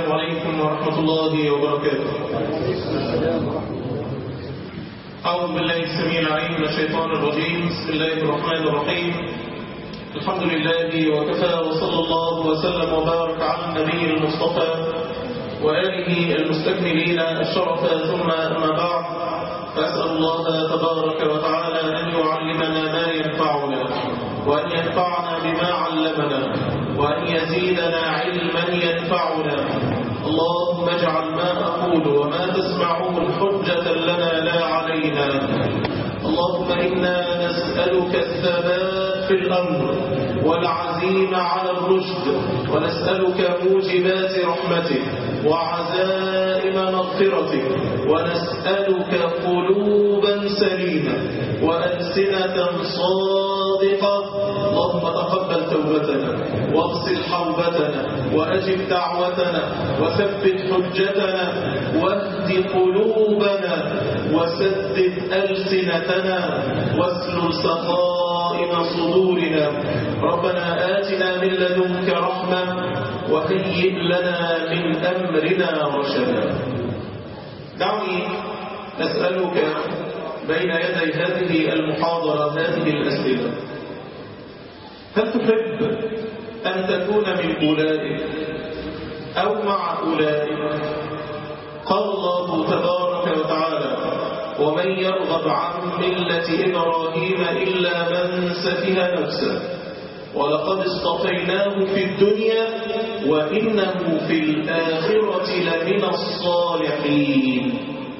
السلام عليكم ورحمة الله وبركاته أعوذ بالله السميع العليم من الشيطان الرجيم بسم الله الرحمن الرحيم الحمد لله وكفى وصلى الله وسلم وبارك على النبي المصطفى وآله المستكملين الشرف ثم أما بعد فأسأل الله تبارك وتعالى أن يعلمنا ما ينفعنا وأن ينفعنا بما علمنا وأن يزيدنا علما ينفعنا اللهم اجعل ما أقول وما تسمعون حجة لنا لا علينا اللهم إنا نسألك الثبات في الأمر والعزيمة على الرشد ونسألك موجبات رحمتك وعزائم مغفرتك ونسألك قلوبا سليمة وألسنة صادقة اللهم تقبل توبتنا واغسل حوبتنا وأجب دعوتنا وثبت حجتنا واهد قلوبنا وسدد ألسنتنا واسلل سخائم صدورنا ربنا آتنا من لدنك رحمة وهيئ لنا من أمرنا رشدا دعني أسألك بين يدي هذه المحاضرة هذه الأسئلة هل تحب أن تكون من أولئك أو مع أولئك قال الله تبارك وتعالى ومن يرغب عن ملة إبراهيم إلا من سفه نفسه ولقد اصطفيناه في الدنيا وإنه في الآخرة لمن الصالحين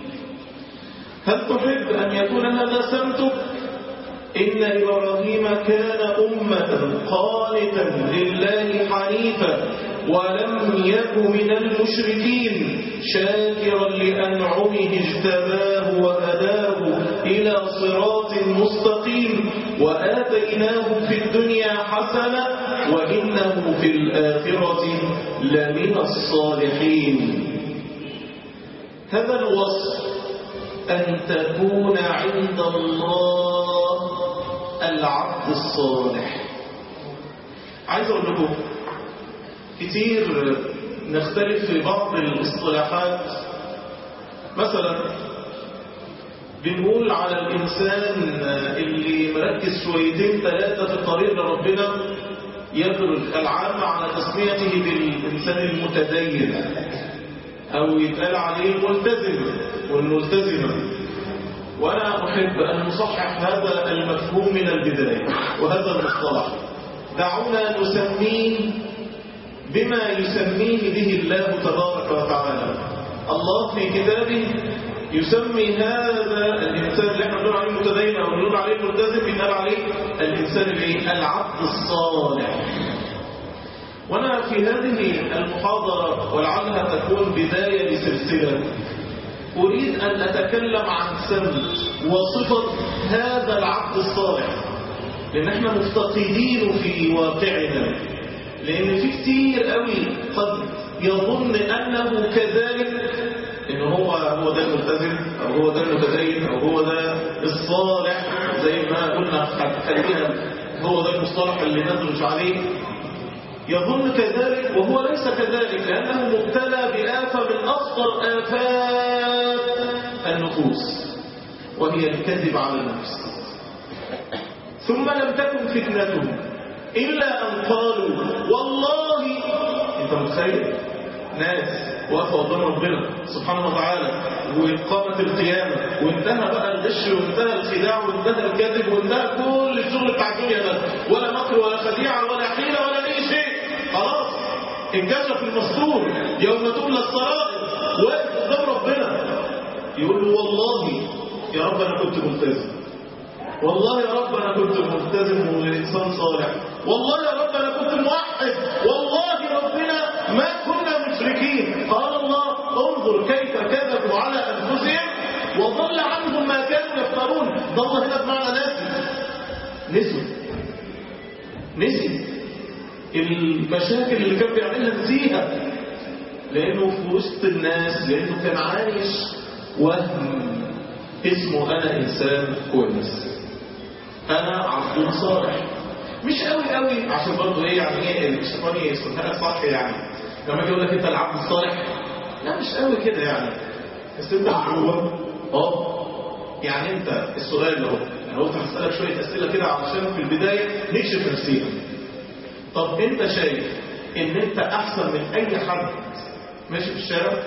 هل تحب أن يكون هذا سمتك إن إبراهيم كان أمة قانتا لله حنيفا ولم يك من المشركين شاكرا لأنعمه اجتباه وهداه إلى صراط مستقيم وآتيناه في الدنيا حسنة وإنه في الآخرة لمن الصالحين هذا الوصف أن تكون عند الله العبد الصالح عايز أقول لكم كتير نختلف في بعض الاصطلاحات مثلا بنقول على الإنسان اللي مركز شويتين ثلاثة في الطريق لربنا يدرج العام على تسميته بالإنسان المتدين أو يتقال عليه ملتزم والملتزمة وأنا أحب أن نصحح هذا المفهوم من البداية وهذا المصطلح دعونا نسميه بما يسميه به الله تبارك وتعالى الله في كتابه يسمي هذا الإنسان اللي احنا بنقول عليه متدين أو بنقول عليه ملتزم بنقول عليه الإنسان اللي العبد الصالح وأنا في هذه المحاضرة ولعلها تكون بداية لسلسلة أريد أن أتكلم عن سمت وصفة هذا العبد الصالح لأن احنا مفتقدين في واقعنا لأن في كتير قوي قد يظن أنه كذلك إن هو هو ده الملتزم أو هو ده المتدين أو هو ده الصالح زي ما قلنا خلينا هو ده المصطلح اللي ندرج عليه يظن كذلك وهو ليس كذلك لأنه مبتلى بآفة من أخطر آفات النفوس وهي الكذب على النفس ثم لم تكن فتنتهم إلا أن قالوا والله أنت متخيل ناس واقفة قدام ربنا سبحانه وتعالى وقامت القيامة وانتهى بقى الغش وانتهى الخداع وانتهى الكذب وانتهى كل الشغل بتاع الدنيا ده ولا مكر ولا خديعة ولا حيلة ولا أي شيء خلاص انكشف المستور يوم تبلى السرائر واقف قدام ربنا يقول له والله يا رب أنا كنت ملتزم والله يا رب أنا كنت ملتزم وإنسان صالح والله يا رب أنا كنت موحد والله ربنا ما كنا مشركين قال الله انظر كيف كذبوا على أنفسهم وضل عنهم ما كانوا يفترون ضل هنا بمعنى ناسي نسوا نسي المشاكل اللي كان بيعملها نسيها لأنه في وسط الناس لأنه كان عايش وهم اسمه أنا إنسان كويس أنا عبد صالح مش قوي قوي عشان برضه ايه يعني ايه الشيطان يسمها صح يعني لما يجي يقول لك انت العبد الصالح لا مش قوي كده يعني بس انت من جوه اه يعني انت السؤال اهو انا قلت هسالك شويه اسئله كده علشان في البدايه نكشف نفسينا طب انت شايف ان انت احسن من اي حد ماشي في الشارع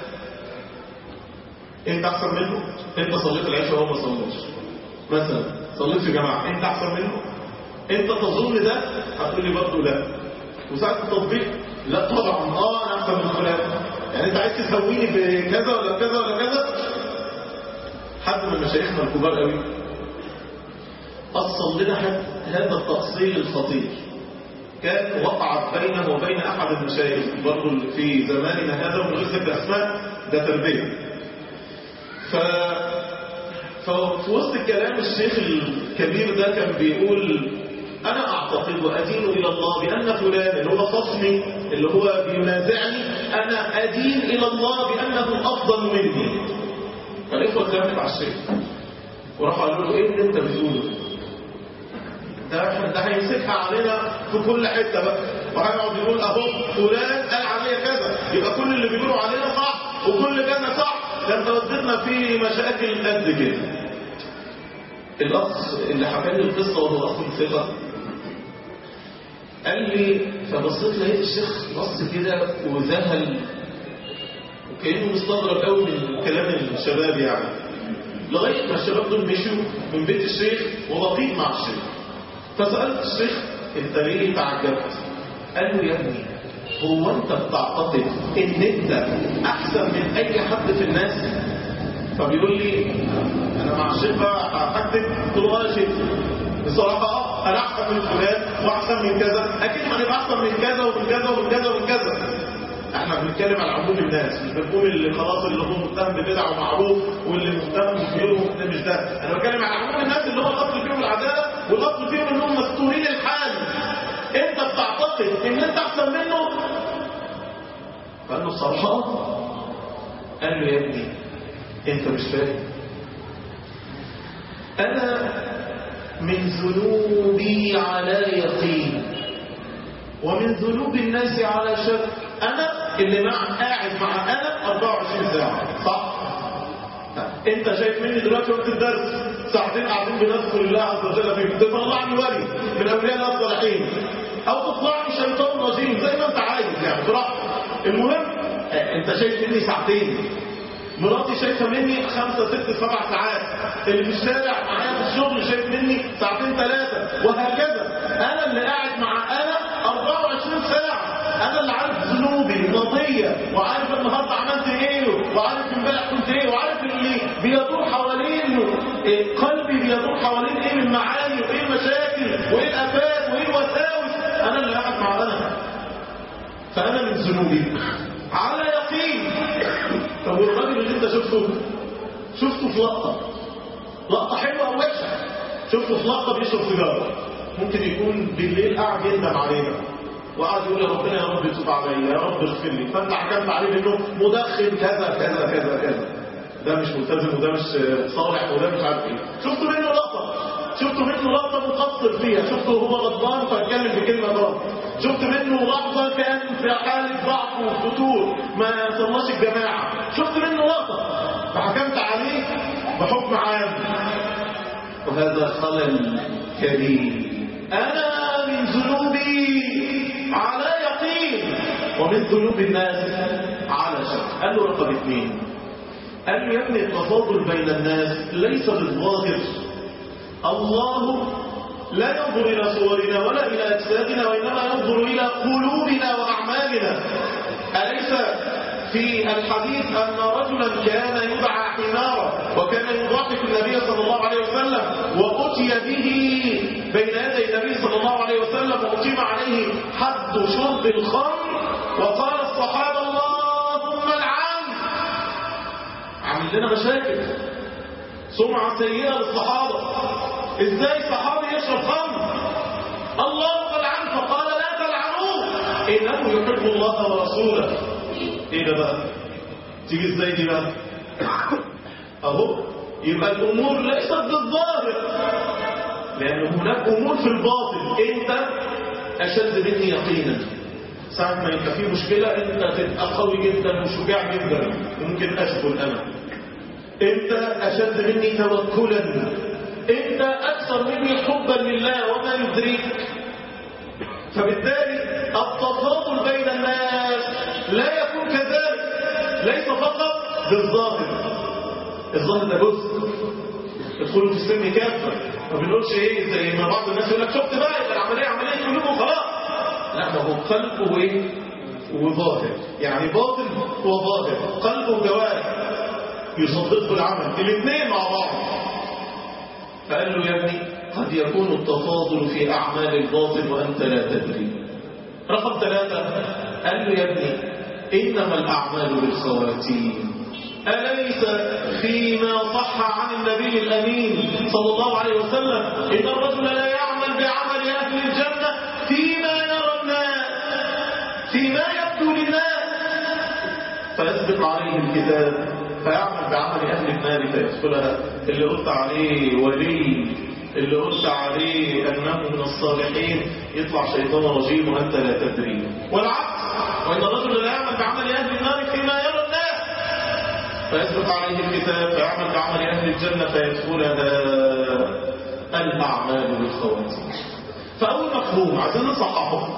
انت احسن منه انت صليت العشاء وهو ما صلىش مثلا صليت في جماعه انت احسن منه انت تظن ده هتقول لي برضه لا وساعه التطبيق لا طبعا اه انا احسن من فلان يعني انت عايز تسويني بكذا ولا كذا ولا كذا حد من مشايخنا الكبار قوي أصل لنا هذا التفصيل الخطير كان وقعت بينه وبين أحد المشايخ برضه في زماننا هذا ومن غير ذكر أسماء ده تربية ف... ففي وسط الكلام الشيخ الكبير ده كان بيقول أنا أعتقد وأدين إلى الله بأن فلان اللي هو خصمي اللي هو بينازعني أنا أدين إلى الله بأنه أفضل مني فالإخوة اتلمت على الشيخ وراحوا قالوا له إيه اللي أنت بتقوله ده ده هيمسكها علينا في كل حتة بقى وهيقعد يقول أهو فلان قال عليا كذا يبقى كل اللي بيقولوا علينا صح وكل كذا صح ده أنت وديتنا في مشاكل قد كده الأخ اللي حكى لي القصة وهو أخ ثقة قال لي فبصيت لقيت الشيخ بص كده وذهل وكأنه مستغرب قوي من كلام الشباب يعني لغاية ما الشباب دول مشوا من بيت الشيخ وبقيت مع الشيخ فسألت الشيخ انت ليه تعجبت قال له يا ابني هو انت بتعتقد ان انت احسن من اي حد في الناس فبيقول لي انا مع الشيخ بقى هكتب قلت له اه يا شيخ بصراحة اه انا احسن من فلان واحسن من كذا اكيد هنبقى احسن من كذا ومن كذا ومن كذا ومن كذا احنا بنتكلم على عموم الناس مش بنقول اللي خلاص اللي هو متهم ببدعه ومعروف واللي متهم بخيره ده مش ده انا بتكلم على عموم الناس اللي هو الاصل فيهم العداله والاصل فيهم انهم مستورين الحال انت بتعتقد ان انت احسن منه قال له الصراحه قال له يا ابني انت مش فاهم انا من ذنوبي على يقين ومن ذنوب الناس على شك انا اللي مع قاعد مع انا 24 ساعه صح انت شايف مني دلوقتي وقت الدرس ساعتين قاعدين بنذكر الله عز وجل فيه تطلعني ولي من اولياء الله الصالحين او تطلعني شيطان رجيم زي ما انت عايز يعني براحتك المهم انت شايف مني ساعتين مراتي شايفه مني خمسة ست سبع ساعات اللي في الشارع معايا في الشغل شايف مني ساعتين ثلاثة وهكذا انا اللي قاعد مع انا 24 ساعة انا اللي عارف ذنوبي الماضية وعارف النهاردة عملت ايه وعارف امبارح كنت ايه وعارف اللي بيدور حوالين إيه قلبي بيدور حوالين ايه من معاني وايه المشاكل وايه الافات وايه الوساوس انا اللي قاعد مع انا فانا من ذنوبي على يقين طب والراجل اللي انت شفته شفته في لقطة لقطة حلوة او وحشة شفته في لقطة بيشرب سيجارة ممكن يكون بالليل قاعد يندم علينا وقعد يقول يا ربنا يا رب تتوب عليا يا رب اغفر لي فانت حكمت عليه بانه مدخن كذا كذا كذا كذا ده مش ملتزم وده مش صالح وده مش عارف ايه شفت منه لقطة شفت منه لقطة مقصر فيها شفته هو غضبان فاتكلم بكلمة غلط شفت منه لحظة كان في حالة ضعف وفتور ما صلاش الجماعة شفت منه لقطة فحكمت عليه بحكم عام وهذا خلل كبير أنا من ذنوبي على يقين ومن ذنوب الناس على شك قال له رقم اثنين قال له يا ابني التفاضل بين الناس ليس بالظاهر الله لا ينظر إلى صورنا ولا إلى أجسادنا وإنما ينظر إلى قلوبنا وأعمالنا أليس في الحديث أن رجلا كان يدعى حمارا وكان يضحك النبي صلى الله عليه وسلم وأتي به بين يدي النبي صلى الله عليه وسلم وأقيم عليه حد شرب الخمر وقال الصحابة اللهم العن عامل لنا مشاكل سمعة سيئة للصحابة ازاي صحابي يشرب خمر اللهم العن فقال لا تلعنوه انه يحب الله ورسوله ايه ده بقى تيجي ازاي دي بقى اهو يبقى الامور ليست بالظاهر لان هناك امور في الباطن انت اشد مني يقينا ساعة ما يبقى في مشكلة انت تبقى قوي جدا وشجاع جدا ممكن اشكل انا انت اشد مني توكلا انت اكثر مني حبا لله وما يدريك فبالتالي التفاضل بين الناس لا يكون كذلك ليس فقط بالظاهر الظاهر ده جزء ادخلوا في السن كافه ما بنقولش ايه زي ما بعض الناس يقول لك شفت بقى يبقى العمليه عمليه قلوب وخلاص لا ما هو قلب وايه وظاهر يعني باطن وظاهر قلب وجوارح يصدقه العمل الاثنين مع بعض فقال له يا ابني قد يكون التفاضل في أعمال الباطن وأنت لا تدري رقم ثلاثة قال له يا ابني إنما الأعمال بالخواتيم أليس فيما صح عن النبي الأمين صلى الله عليه وسلم إن الرجل لا يعمل بعمل أهل الجنة فيما يرى الناس فيما يبدو للناس فيسبق عليه الكتاب فيعمل بعمل أهل النار فيدخلها اللي قلت عليه ولي اللي قلت عليه أنه من الصالحين يطلع شيطان رجيم وأنت لا تدري والعكس وإن الرجل لا يعمل بعمل أهل النار فيما يرى الناس فيسبق عليه الكتاب فيعمل بعمل أهل الجنة فيدخلها الأعمال بالخواتيم فأول مفهوم عايزين نصححه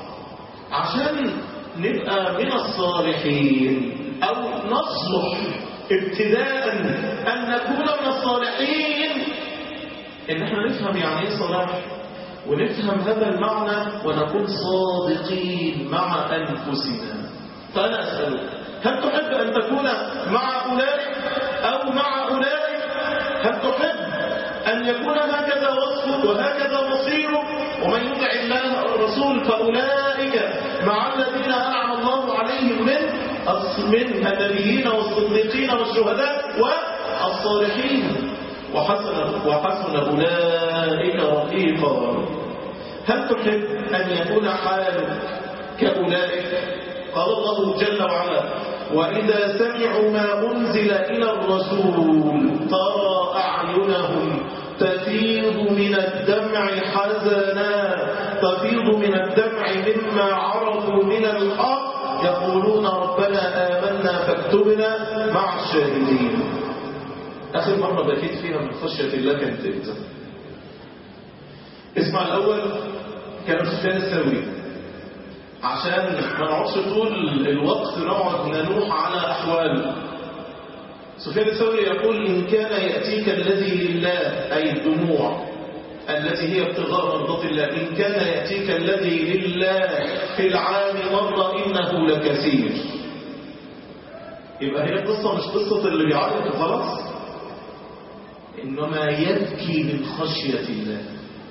عشان نبقى من الصالحين أو نصلح ابتداء أن نكون من الصالحين إن احنا نفهم يعني ايه صلاح ونفهم هذا المعنى ونكون صادقين مع أنفسنا فأنا أسألك هل تحب أن تكون مع أولئك أو مع أولئك هل تحب أن يكون هكذا وصفك وهكذا مصيرك ومن يطع الله والرسول فأولئك مع الذين أنعم الله عليهم من من النبيين والصديقين والشهداء والصالحين وحسن وحسن أولئك رفيقا هل تحب أن يكون حالك كأولئك قال الله جل وعلا وإذا سمعوا ما أنزل إلى الرسول ترى أعينهم تفيض من الدمع حزنا تفيض من الدمع مما عرفوا من الحق يقولون ربنا آمنا فاكتبنا مع الشاهدين آخر مرة بكيت فيها من خشية الله كانت امتى اسمع الأول كان سفيان الثوري عشان ما نقعدش طول الوقت نقعد ننوح على أحواله سفيان الثوري يقول إن كان يأتيك الذي لله أي الدموع التي هي ابتغاء مرضات الله إن كان يأتيك الذي لله في العام مرة إنه لكثير يبقى هي القصة مش قصة اللي بيعيط وخلاص إنما يبكي من خشية الله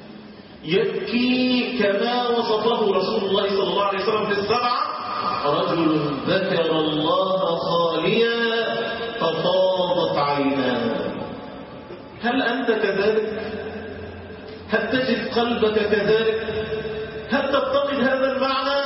يبكي كما وصفه رسول الله صلى الله عليه وسلم في السبعة رجل ذكر الله خاليا ففاضت عيناه هل أنت كذلك؟ هل تجد قلبك كذلك؟ هل تفتقد هذا المعنى؟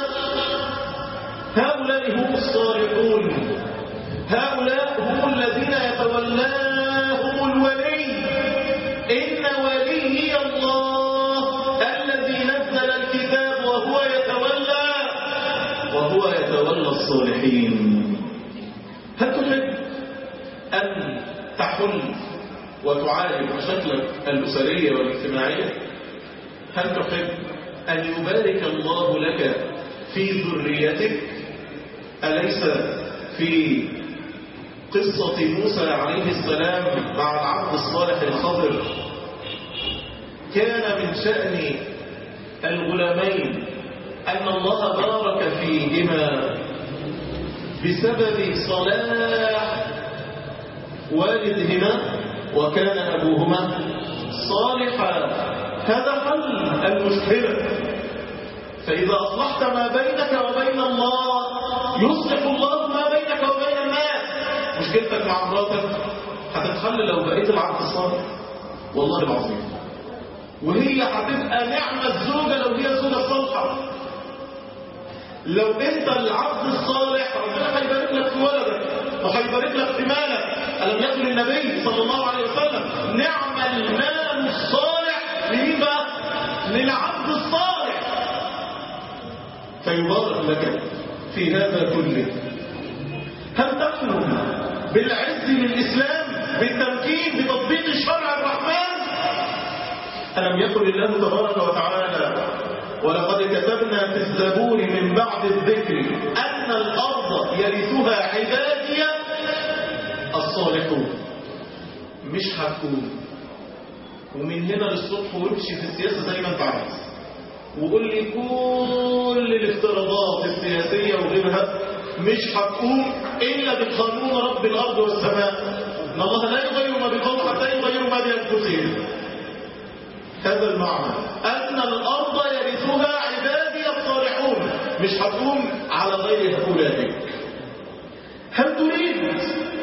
هؤلاء هم الصالحون هؤلاء هم الذين يتولاهم الولي إن ولي الله الذي نزل الكتاب وهو يتولى وهو يتولى الصالحين هل تحب أن تحل وتعالج مشاكلك الأسرية والاجتماعية هل تحب أن يبارك الله لك في ذريتك أليس في قصة موسى عليه السلام مع العبد الصالح الخضر كان من شأن الغلامين أن الله بارك فيهما بسبب صلاح والدهما وكان أبوهما صالحا هذا حل المشكلة فإذا أصلحت ما بينك وبين الله يصلح الله ما بينك وبين الناس مشكلتك مع مراتك هتتحل لو بقيت العبد الصالح والله العظيم وهي هتبقى نعمة الزوجة لو هي زوجة صالحة لو انت العبد الصالح ربنا هيبارك لك في ولدك وهيبارك لك في مالك ألم يقل النبي صلى الله عليه وسلم نعم المال الصالح لمين بقى؟ للعبد الصالح فيبارك لك في هذا كله هل تحلم بالعز للإسلام بالتمكين بتطبيق شرع الرحمن ألم يقل الله تبارك وتعالى ولقد كتبنا في الزبور من بعد الذكر أن الأرض يرثها عبادي الصالحون مش هتكون ومن هنا للصبح وامشي في السياسة زي ما انت عايز وقول لي كل الافتراضات السياسية وغيرها مش هتقوم إلا بقانون رب الأرض والسماء إن الله لا يغير ما بقوم حتى يغيروا ما بأنفسهم هذا المعنى أن الأرض يرثها عبادي الصالحون مش هتقوم على غير أولادك هل تريد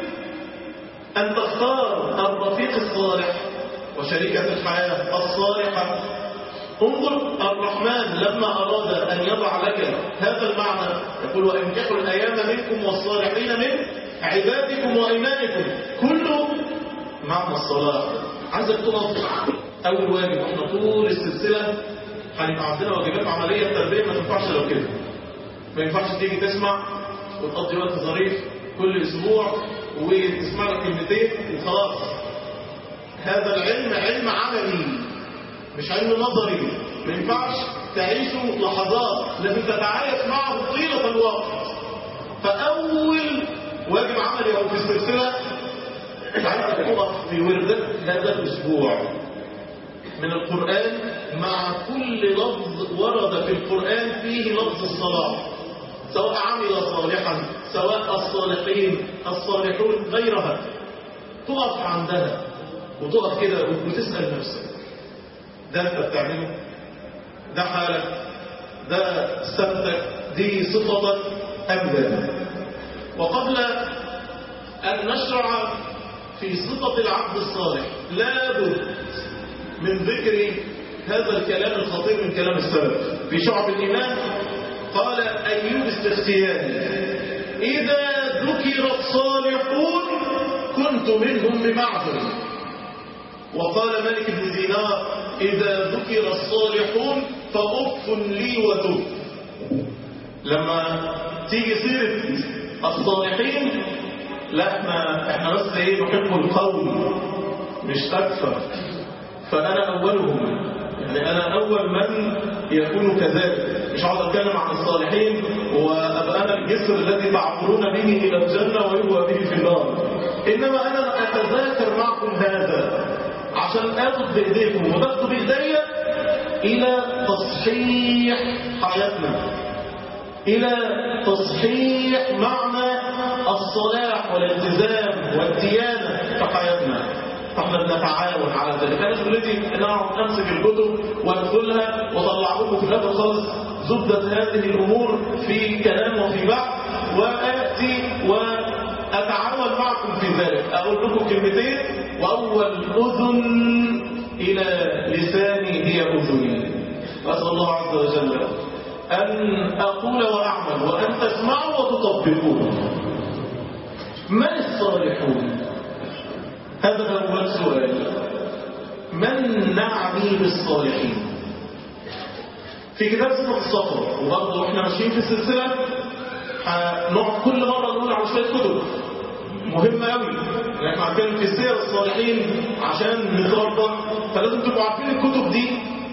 أن تختار الرفيق الصالح وشريكة الحياة الصالحة انظر الرحمن لما أراد أن يضع لك هذا المعنى يقول وانكحوا الأيام منكم والصالحين من عبادكم وإيمانكم كله معنى الصلاة عايزك تقف أول واجب واحنا طول السلسلة هنبقى عندنا واجبات عملية التربية ما تنفعش لو كده ما ينفعش تيجي تسمع وتقضي وقت ظريف كل أسبوع وتسمع لك كلمتين وخلاص هذا العلم علم عملي مش علم نظري ما ينفعش تعيشه لحظات لازم تتعايش معه طيلة الوقت فأول واجب عملي أو في السلسلة عايزك تقف في وردك هذا الأسبوع من القرآن مع كل لفظ ورد في القرآن فيه لفظ الصلاة سواء عمل صالحا سواء الصالحين الصالحون غيرها تقف عندها وتقف كده وتسأل نفسك ده انت بتعمله ده حالك ده سمتك دي صفتك أم لا وقبل أن نشرع في صفة العبد الصالح لابد من ذكر هذا الكلام الخطير من كلام السلف في شعب الإيمان قال أيوب السختياني إذا ذكر الصالحون كنت منهم بمعذر وقال ملك بن دينار إذا ذكر الصالحون فأف لي وتب لما تيجي سيرة الصالحين لا احنا احنا بس ايه نحب القول مش اكثر فانا اولهم يعني انا اول من يكون كذلك مش هقعد اتكلم عن الصالحين وابقى انا الجسر الذي تعبرون به الى الجنه ويهوى به في النار انما انا اتذاكر معكم هذا عشان اخذ بايديكم وتاخذوا بايديا الى تصحيح حياتنا الى تصحيح معنى الصلاح والالتزام والديانه في حياتنا فاحنا بنتعاون على ذلك انا شغلتي ان انا امسك الكتب وادخلها واطلع لكم في الاخر خالص زبده هذه الامور في كلام وفي بحث واتي واتعاون معكم في ذلك اقول لكم كلمتين واول اذن الى لساني هي اذني اسال الله عز وجل ان اقول واعمل وان تسمعوا وتطبقون من الصالحون هذا أول سؤال من نعني بالصالحين في كتاب صفة الصفر وبرضه واحنا ماشيين في السلسلة هنقعد كل مرة نقول على شوية كتب مهمة قوي يعني احنا هنتكلم في سير الصالحين عشان نتربى فلازم تبقوا عارفين الكتب دي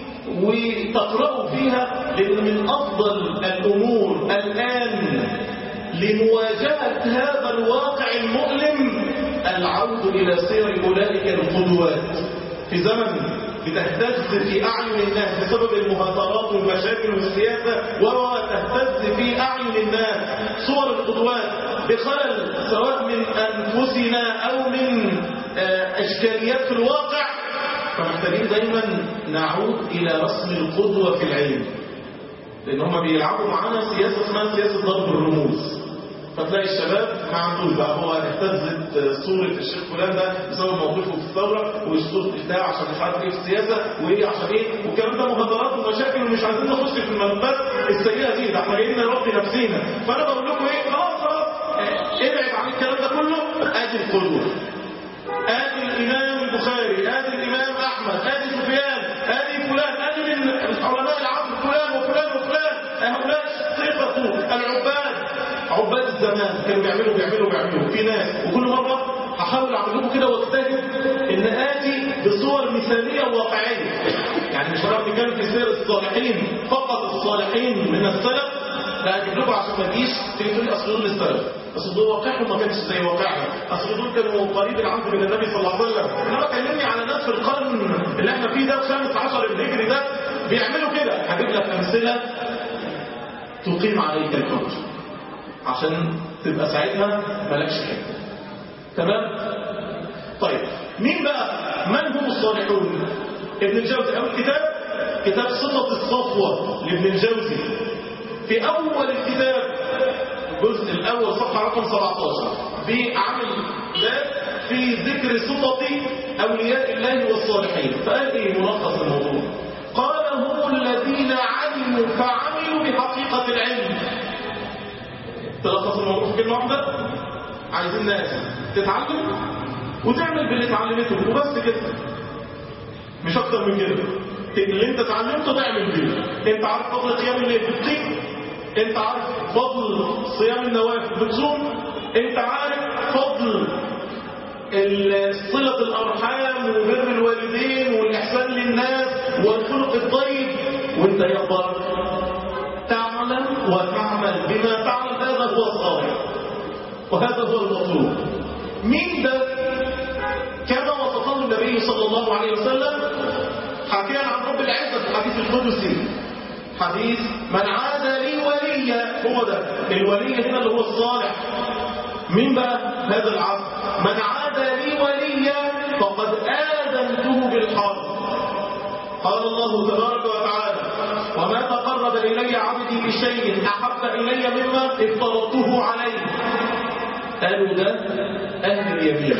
وتقرأوا فيها لأن من أفضل الأمور الآن لمواجهة هذا الواقع المؤلم العود إلى سير أولئك القدوات في زمن بتهتز في أعين الناس بسبب المهاترات والمشاكل والسياسة وتهتز في أعين الناس صور القدوات بخلل سواء من أنفسنا أو من أشكاليات في الواقع فمحتاجين دايما نعود إلى رسم القدوة في العلم لأن هم بيلعبوا معانا سياسة اسمها سياسة ضرب الرموز فتلاقي الشباب ما عندوش بقى هو اهتزت صورة الشيخ فلان ده بسبب موقفه في الثورة والصوت بتاعه عشان مش عارف ايه في السياسة وايه عشان ايه والكلام ده مهاترات ومشاكل ومش عايزين نخش في الملفات السيئة دي ده احنا جايين نربي نفسينا فانا بقول لكم ايه خلاص خلاص ابعد عن الكلام ده كله ادي القدوة ادي الامام البخاري ادي الامام احمد ادي سفيان ادي فلان ادي من علماء العصر فلان وفلان وفلان هؤلاء زمان كانوا بيعملوا بيعملوا بيعملوا في ناس وكل مرة هحاول اعمل لكم كده واجتهد ان اتي بصور مثالية وواقعية يعني مش هنعرف نتكلم في سير الصالحين فقط الصالحين من السلف لا اجيب لكم عشان ما تجيش تيجي تقول لي اصل دول السلف اصل دول واقعهم ما كانش زي واقعنا اصل دول كانوا قريب العهد من النبي صلى الله عليه وسلم انما كلمني على ناس في القرن اللي احنا فيه ده الخامس عشر الهجري ده بيعملوا كده هجيب لك امثله تقيم عليك الحج عشان تبقى ساعتها مالكش حته تمام طيب مين بقى من هم الصالحون ابن الجوزي اول كتاب كتاب صفه الصفوه لابن الجوزي في اول الكتاب الجزء الاول صفحه رقم 17 بعمل باب في ذكر صفه اولياء الله والصالحين فقال ايه ملخص الموضوع قال هم الذين علموا فعملوا بحقيقه العلم تلخص الموضوع في كلمه واحده عايزين ناس تتعلم وتعمل باللي اتعلمته وبس كده مش اكتر من كده اللي انت اتعلمته تعمل بيه انت عارف فضل قيام الليل بتقيم انت عارف فضل صيام النوافل بتصوم انت عارف فضل صلة الأرحام وبر الوالدين والإحسان للناس والخلق الطيب وانت يقدر تعلم وتعمل بما تعلم هذا هو الصالح وهذا هو المطلوب مين ده كما وصفه النبي صلى الله عليه وسلم حكيا عن رب العزة في الحديث القدسي حديث من عاد لي وليا هو ده الولي هنا اللي هو الصالح مين بقى هذا العبد من عاد لي وليا فقد آذنته بالحرب قال الله تبارك وتعالى وما تقرب إلي عبدي بشيء أحب إلي مما افترضته عليه قالوا ده أهل اليمين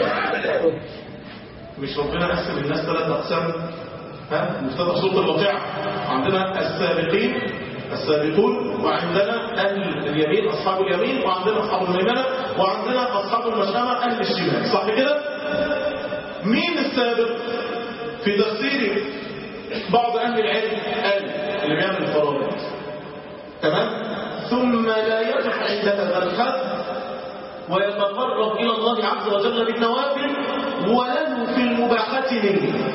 مش ربنا قسم الناس ثلاث أقسام ها مفتتح سورة الواقعة عندنا السابقين السابقون وعندنا أهل اليمين أصحاب اليمين وعندنا أصحاب الميمنة وعندنا أصحاب المشأمة أهل الشمال صح كده؟ مين السابق؟ في تفسير بعض أهل العلم قال اللي بيعمل الفرائض تمام؟ ثم لا يقف عند هذا الحد ويتقرب إلى الله عز وجل بالنوافل وله في المباحات نية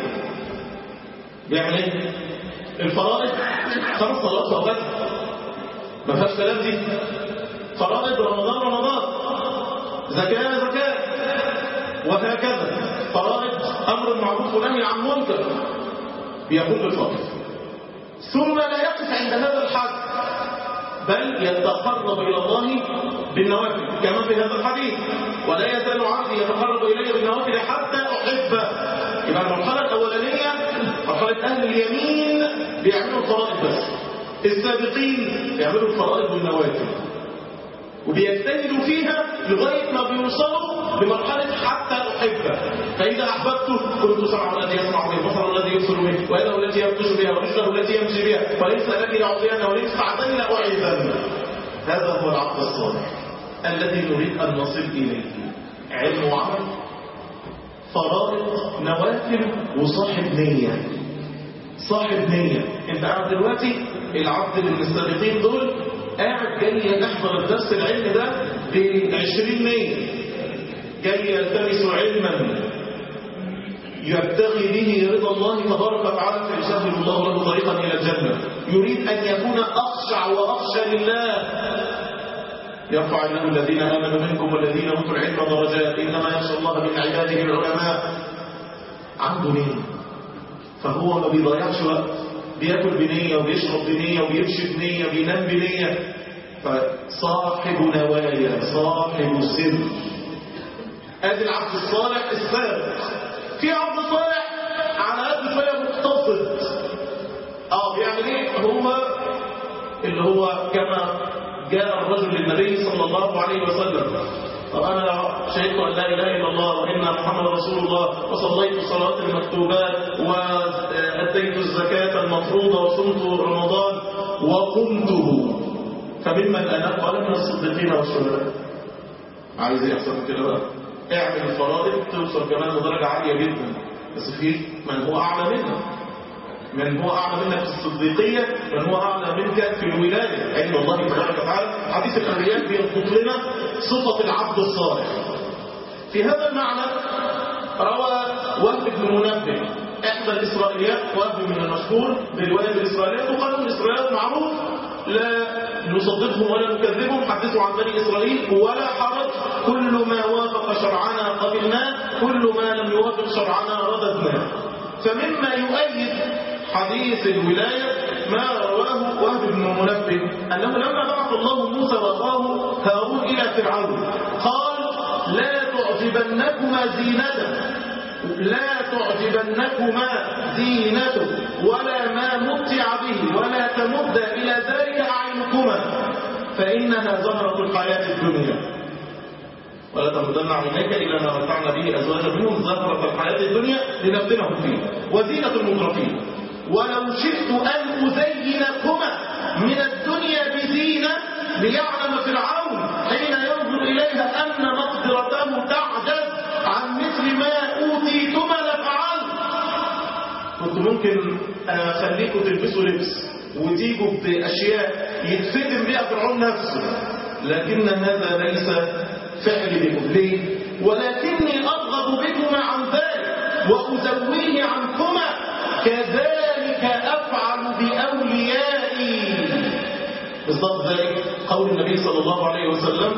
بيعمل ايه؟ الفرائض خمس صلوات وقت ما فيهاش كلام دي فرائض رمضان رمضان زكاة زكاة وهكذا فرائض أمر معروف ونهي عن منكر بيقوم بالفرض ثم لا يقف عند هذا الحد بل يتقرب إلى الله بالنوافل كما في هذا الحديث ولا يزال عبدي يتقرب إلي بالنوافل حتى أحبه يبقى المرحلة الأولانية مرحلة أهل اليمين بيعملوا الفرائض بس السابقين بيعملوا الفرائض بالنوافل وبيجتهدوا فيها لغاية ما بيوصلوا لمرحلة حتى أحبه فإذا أحببته كنت سمعه الذي يسمع به بصره الذي يبصر به ويده التي يبطش بها ورجله التي يمشي بها وليس الذي لأعطينه وليس فعدن لأعيذن هذا هو العقل الصالح الذي نريد أن نصل إليه علم وعمل فرائض نوافل وصاحب نية صاحب نية انت قاعد دلوقتي العبد اللي من السابقين دول قاعد جاي يحضر الدرس العلم ده ب 20 نية جاي يلتمس علما يبتغي به رضا الله تبارك وتعالى فيسهل الله له طريقا الى الجنه يريد ان يكون اخشع واخشى لله يرفع الله الذين امنوا منكم والذين اوتوا العلم درجات انما يخشى الله من عباده العلماء عنده نيه فهو ما بيضيعش وقت بياكل بنيه وبيشرب بنيه وبيمشي بنيه وبينام بنيه فصاحب نوايا صاحب سر ادي العبد الصالح السابق في عبد صالح على قد شويه مقتصد اه بيعمل ايه هو اللي هو كما جاء الرجل للنبي صلى الله عليه وسلم طب انا شهدت ان لا اله الا الله وان محمد رسول الله وصليت الصلاه المكتوبات واديت الزكاه المفروضه وصمت رمضان وقمته فممن انا قال من الصديقين والشهداء عايز ايه احسن كده بقى اعمل الفرائض توصل كمان لدرجه عاليه جدا بس في من هو اعلى منك من هو أعلى منك في الصديقية من هو أعلى منك في الولاية علم الله تبارك وتعالى حديث الأنبياء بينقض لنا صفة العبد الصالح في هذا المعنى روى وهب بن منبه إحدى الإسرائيليات وهب من المشهور برواية الإسرائيليات وقالوا الإسرائيليات معروف لا نصدقهم ولا نكذبهم حدثوا عن بني إسرائيل ولا حرج كل ما وافق شرعنا قبلناه كل ما لم يوافق شرعنا رددناه فمما يؤيد حديث الولاية ما رواه وهب بن منبه أنه لما بعث الله موسى وأخاه هارون إلى فرعون قال لا تعجبنكما زينته لا تعجبنكما زينته ولا ما متع به ولا تمد إلى ذلك أعينكما فإنها زهرة الحياة الدنيا ولا تمدن عينيك إلى ما متعنا به أزواجا منهم زهرة الحياة الدنيا لنفتنهم فيه وزينة المترفين ولو شئت أن أزينكما من الدنيا بزينة ليعلم فرعون حين ينظر إليها أن مقدرته تعجز عن مثل ما أوتيتما لفعلت كنت ممكن أخليكم تلبسوا لبس وتيجوا بأشياء يتفتن بها فرعون نفسه لكن هذا ليس فعل بكم ليه؟ ولكني أرغب بكما عن ذلك وأزويه عنكما كذلك أفعل بأوليائي بالضبط ذلك قول النبي صلى الله عليه وسلم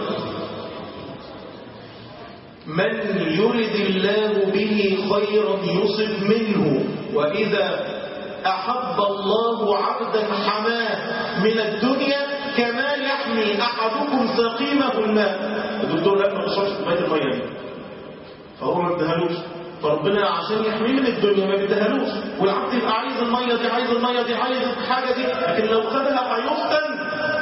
من يرد الله به خيرا يصب منه وإذا أحب الله عبدا حماه من الدنيا كما يحمي أحدكم سقيمه الماء الدكتور قال ما تشربش كوبايه الميه دي فهو ما ادهالوش فربنا عشان يحميه من الدنيا ما بيدهالوش والعبد يبقى عايز الميه دي عايز الميه دي عايز الحاجه دي لكن لو خدها هيفتن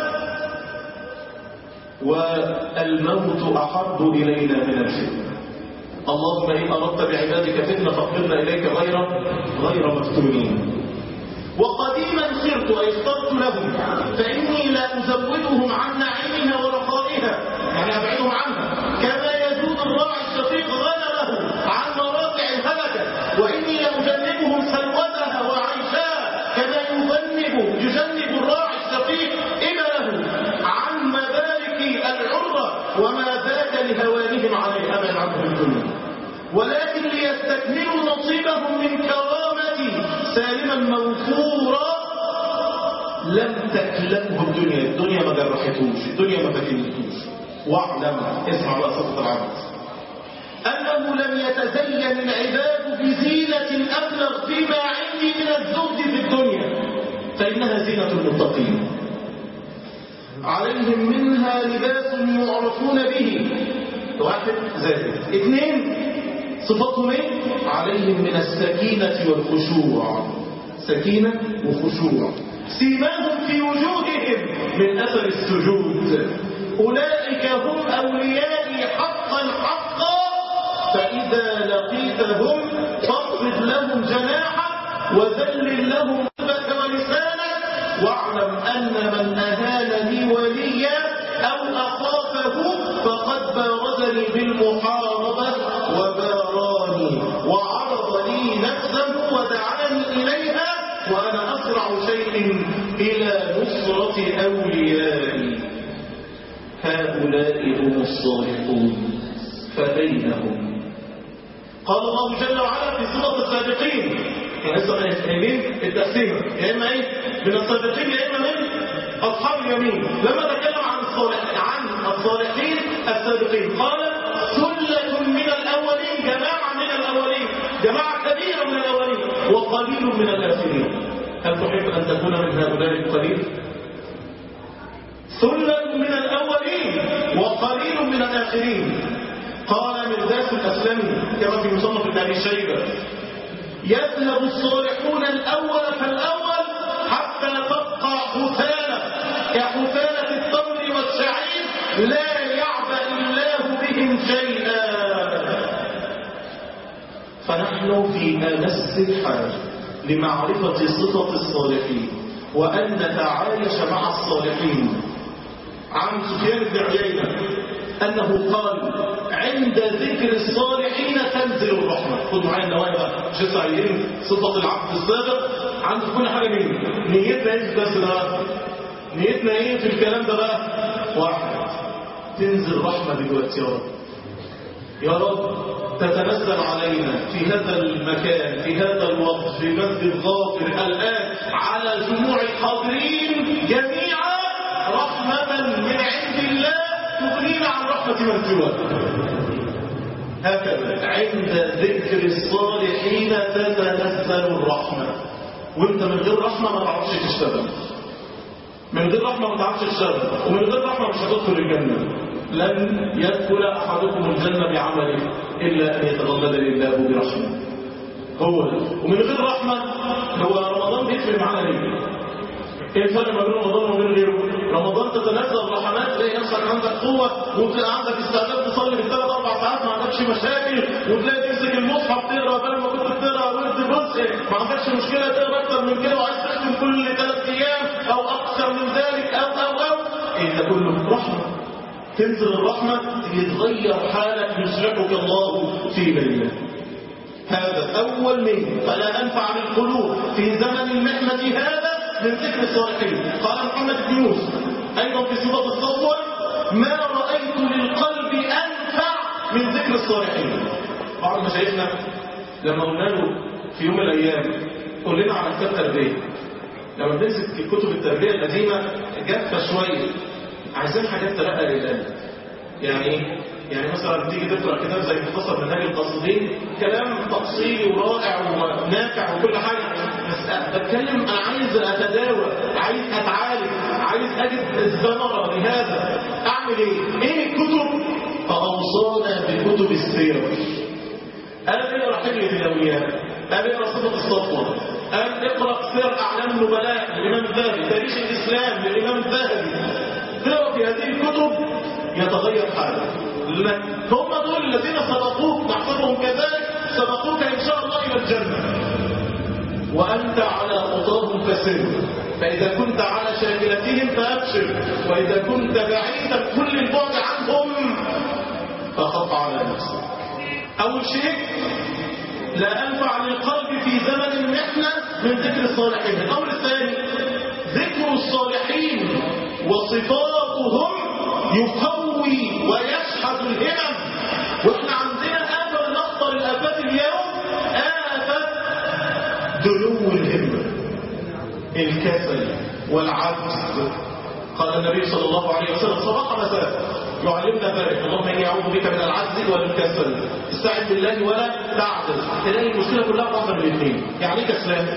والموت احب الينا من الفتنه اللهم ان اردت بعبادك فتنه فاقبلنا اليك غير غير مفتونين وقديما خرت أي اخترت لهم فإني لا أزودهم عن نعيمها ورخائها يعني أبعدهم عنها كما يزود الراعي الشفيق غنمه عن مراقع الهلكة وإني لأجنبهم سلوتها وعيشها كما يجنب يجنب الراعي الشفيق إبله عن مبارك العرة وما ذاك لهوانهم عليه أبعد عنهم الدنيا ولكن ليستكملوا نصيبهم من كرامتي سالما موفورا لم تكلمه الدنيا الدنيا ما جرحتوش الدنيا ما فتنتوش واعلم اسمع بقى صفة العبد أنه لم يتزين العباد بزينة أبلغ فيما عندي من الزهد في الدنيا فإنها زينة المتقين عليهم منها لباس يعرفون به واحد زائد اثنين صفاتهم ايه عليهم من السكينة والخشوع سكينة وخشوع سيماهم في وجوههم من أثر السجود أولئك هم أوليائي حقا حقا فإذا لقيتهم فاضرب لهم جناحك وذلل لهم قلبك ولسانك واعلم أن من أهان لي وليا أو أخافه فقد بارزني بالمحاربة وباراني وعرض لي نفسه ودعاني إليها وأنا أسرع شيء إلى نصرة أوليائي هؤلاء هم الصالحون فبينهم قال الله جل وعلا في صفة السابقين احنا لسه قايلين التقسيمة يا إما إيه من السابقين يا إما من أصحاب اليمين لما تكلم عن الصالح عن الصالحين السابقين قال سلة من الأولين جماعة من الأولين جماعة كبيرة من الأولين وقليل من الآخرين هل تحب أن تكون من هؤلاء القليل؟ ثلة من الأولين وقليل من الآخرين قال مرداس الأسلمي كما في مصنف ابن أبي شيبة يذهب الصالحون الأول فالأول حتى تبقى حثالة كحثالة التمر والشعير لا يعبأ الله بهم شيئا فنحن في أمس الحاجة لمعرفة صفة الصالحين وأن نتعايش مع الصالحين عن سفيان بن عيينة أنه قال عند ذكر الصالحين تنزل الرحمة الرحمة خدوا معايا النوايا بقى مش لسه عايزين صفة العبد السابق عنده كل حاجة منه نيتنا ايه بس ده بقى نيتنا ايه في الكلام ده بقى واحد تنزل رحمة دلوقتي يا رب يا رب تتنزل علينا في هذا المكان في هذا الوقت في مسجد غافر الآن على جموع الحاضرين جميعا رحمة من عند الله تغنينا عن رحمة من سواك هكذا عند ذكر الصالحين تتنزل الرحمة وانت من غير رحمة ما تعرفش تشتغل من غير رحمة ما تعرفش تشتغل ومن غير رحمة مش هتدخل الجنة لن يدخل أحدكم الجنة بعمله إلا أن يتغلل الله برحمة هو ده ومن غير رحمة هو رمضان بيفرق معانا ليه؟ ايه الفرق ما بين رمضان وبين غيره؟ رمضان تتنزل رحمات تلاقي نفسك عندك قوة وتلاقي عندك استعداد تصلي بالثلاث أربع ساعات ما عندكش مشاكل وتلاقي تمسك المصحف تقرا بدل ما كنت بتقرا ورد جزء ما عندكش مشكلة تقرا أكتر من كده وعايز تختم كل ثلاث أيام أو أكثر من ذلك أو أو أو إيه ده كله رحمة تنزل الرحمة يتغير حالك يسرعك الله في ليلة هذا أول منه فلا أنفع للقلوب في زمن المحنة هذا من ذكر الصالحين قال محمد بن يوسف أيضا في صفة الصفوة ما رأيت للقلب أنفع من ذكر الصالحين بعض مشايخنا لما قلنا له في يوم من الأيام قول لنا على كتاب تربية لما بنمسك كتب التربية القديمة جافة شوية عايزين حاجات ترقى للقلب يعني ايه؟ يعني مثلا تيجي تقرا كتاب زي مختصر منهج القاصدين كلام تفصيلي ورائع ونافع وكل حاجه بس بتكلم انا عايز اتداوى عايز اتعالج عايز اجد الثمره لهذا اعمل ايه؟ ايه الكتب؟ فاوصانا بكتب السيره انا بقرا حليه الاولياء انا بقرا صفه الصفوه انا اقرا سير اعلام النبلاء للامام الذهبي تاريخ الاسلام للامام الذهبي تقرا في هذه الكتب يتغير حالك لأن هم دول الذين سبقوك نحسبهم كذلك سبقوك إن شاء الله إلى الجنة وأنت على خطاهم فسر فإذا كنت على شاكلتهم فأبشر وإذا كنت بعيدا كل البعد عنهم فخف على نفسك أول شيء لا أنفع للقلب في زمن المحنة من ذكر الصالحين الأمر الثاني ذكر الصالحين وصفاتهم يقوي ويشحذ الهمم واحنا عندنا آفة من أخطر الآفات اليوم آفة دنو الهمة الكسل والعجز قال النبي صلى الله عليه وسلم صباح مساء يعلمنا ذلك اللهم اني اعوذ بك من العجز والكسل استعذ بالله ولا تعجز تلاقي المشكله كلها واحده من الاثنين يعني ايه كسلان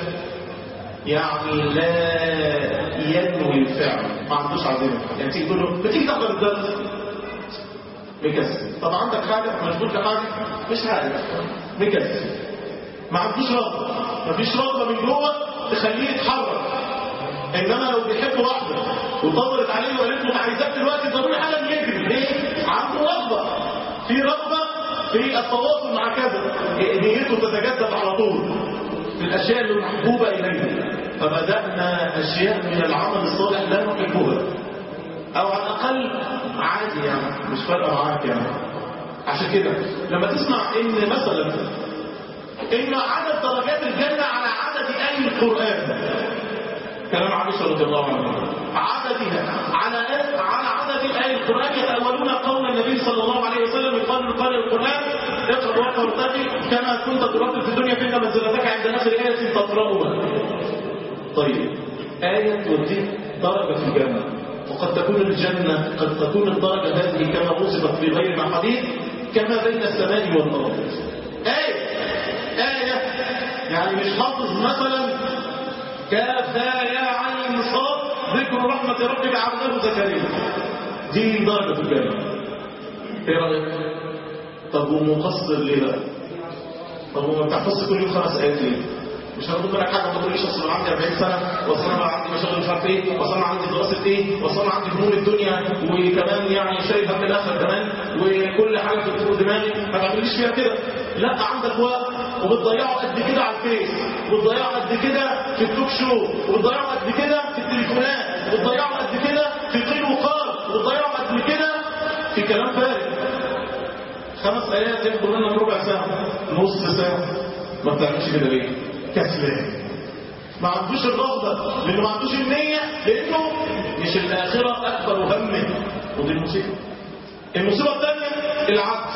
يعني لا ينوي الفعل ما عندوش عزيمه يعني تيجي تقول له ما تيجي تحضر الدرس مكسل طب عندك حاجه مشغول في حاجه مش عارف مكسل ما عندوش رغبه ما فيش رغبه من جوه تخليه يتحرك انما لو بيحب واحده وطبرت عليه وقالت له عايزاك دلوقتي ضروري حالا يجري ليه؟ عنده رغبه في رغبه في التواصل مع كذا نيته تتجدد على طول في الاشياء اللي محبوبه اليه فبدانا اشياء من العمل الصالح لا نحبها او على الاقل عادي يعني مش فارقه معاك يعني عشان كده لما تسمع ان مثلا ان عدد درجات الجنه على عدد اي القران كلام عائشة رضي الله عنها عددها على على عدد آية القرآن يتأولون قول النبي صلى الله عليه وسلم يقال قال القرآن اقرأ وقرأ وارتقي كما كنت ترتب في الدنيا فإن منزلتك عند آخر آية تقرأها طيب آية توديك درجة في الجنة وقد تكون الجنة قد تكون الدرجة هذه كما وصفت في غير مع حديث كما بين السماء والأرض آية آية يعني مش حافظ مثلا كافا يا عين صاد ذكر رحمة ربك عبده زكريا دي درجة الجنة ايه رأيك؟ طب ومقصر ليه بقى؟ طب وما بتحفظش كل يوم خمس آيات ليه؟ مش هناخد منك حاجه ما تقوليش اصل انا عندي 40 سنه واصل انا عندي مشاغل مش عارف ايه واصل انا عندي دراسه ايه واصل انا عندي هموم الدنيا وكمان يعني شايف هم الاخر كمان وكل حاجه بتدخل دماغي ما تعمليش فيها كده لا عندك وقت وبتضيعه قد كده على الفيس وبتضيعه قد كده في التوك شو وبتضيعه قد كده في التليفونات وبتضيعه قد كده في قيل وقال وبتضيعه قد كده في كلام فارغ خمس ايات ياخدوا منك ربع ساعه نص ساعه ما بتعملش كده ليه كسلان ما عندوش الرغبه لانه ما عندوش النيه لانه مش الاخره اكبر همه ودي المصيبه المصيبه الثانيه العكس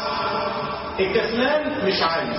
الكسلان مش عايز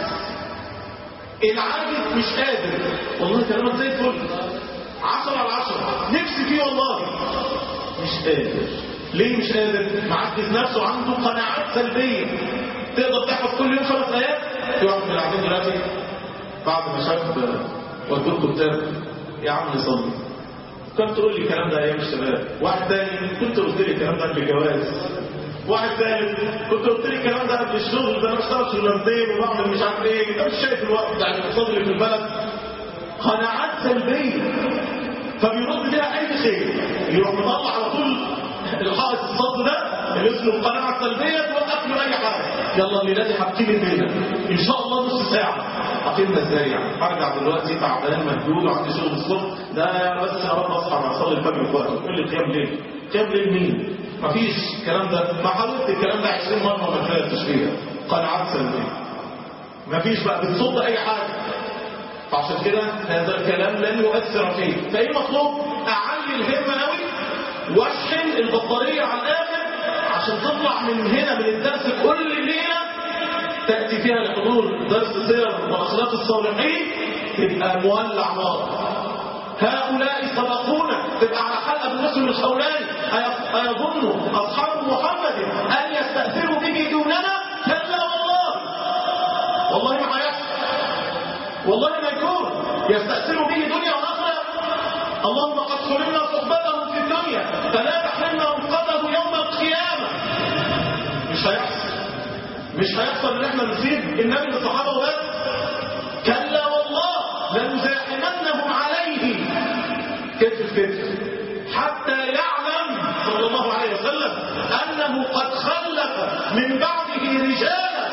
العاجز مش قادر والله كلامك زي الفل عشرة على عشرة نفسي فيه والله مش قادر ليه مش قادر معجز نفسه عنده قناعات سلبية تقدر تحفظ كل يوم خمس آيات في واحد من العادين دلوقتي بعد ما شاف ودوه كتاب يا عم صلي كنت تقول لي الكلام ده ايام الشباب واحد تاني كنت قلت لي الكلام ده قبل الجواز واحد ثالث كنت قلت لي الكلام ده قبل الشغل ده انا بشتغل شغلانتين وبعمل مش عارف ايه انت مش شايف الوقت بتاع الاقتصاد اللي في البلد قناعات سلبيه فبيرد بيها اي خير يروح مطلع على طول الحائط الصد ده اللي اسمه القناعه السلبيه توقف له اي حاجه يلا الليله دي هبتدي الليله ان شاء الله نص ساعه هتبدا ازاي يعني هرجع دلوقتي تعبان مجهود وعندي شغل الصبح ده بس ارد اصحى اصلي الفجر في وقته تقول لي قيام ليل قيام ليل مين مفيش الكلام ده ما حاولت الكلام ده 20 مره ما فاتش فيها قناعات سلبيه مفيش بقى بتصد اي حاجه فعشان كده هذا الكلام لن يؤثر فيه فايه مطلوب اعلي الهمه قوي واشحن البطاريه على الاخر عشان تطلع من هنا من الدرس كل ليله تاتي فيها لحضور درس سير واخلاق الصالحين تبقى مولع نار هؤلاء سبقونا تبقى على حلقه بالنسبه الخولاني ايظن اصحاب محمد ان يستاثروا به دوننا كلا والله والله ما هيحصل والله ما يكون يستأثروا به دنيا وآخرة اللهم قد حرمنا صحبتهم في الدنيا فلا تحرمنا رفقته يوم القيامة مش هيحصل مش هيحصل ان احنا نسيب النبي للصحابة وبس كلا والله لنزاحمنهم عليه كتف كتف حتى يعلم صلى الله عليه وسلم انه قد خلف من بعده رجالا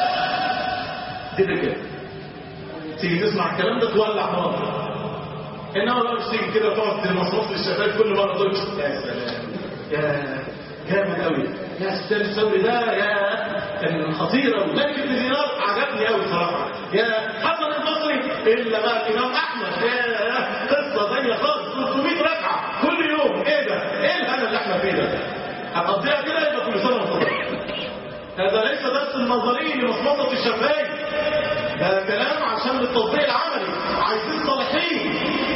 دي رجال تيجي تسمع الكلام ده تولع نار انما بقى مش تيجي كده تقعد تمصمص للشباب كل مره تقول يا سلام يا جامد قوي يا ستان الثوري ده يا كان خطير قوي ملك ابن دينار عجبني قوي بصراحه يا حسن البصري الا بقى الامام احمد يا قصه ثانيه خالص 300 ركعه كل يوم ايه ده؟ ايه الهنا اللي احنا فيه ده؟ هتقضيها كده يبقى كل سنه وانت هذا ليس درس النظري لمصمصه الشفايف ده كلام عشان التطبيق العملي عايزين صالحين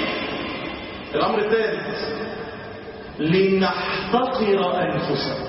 الامر الثالث لنحتقر انفسنا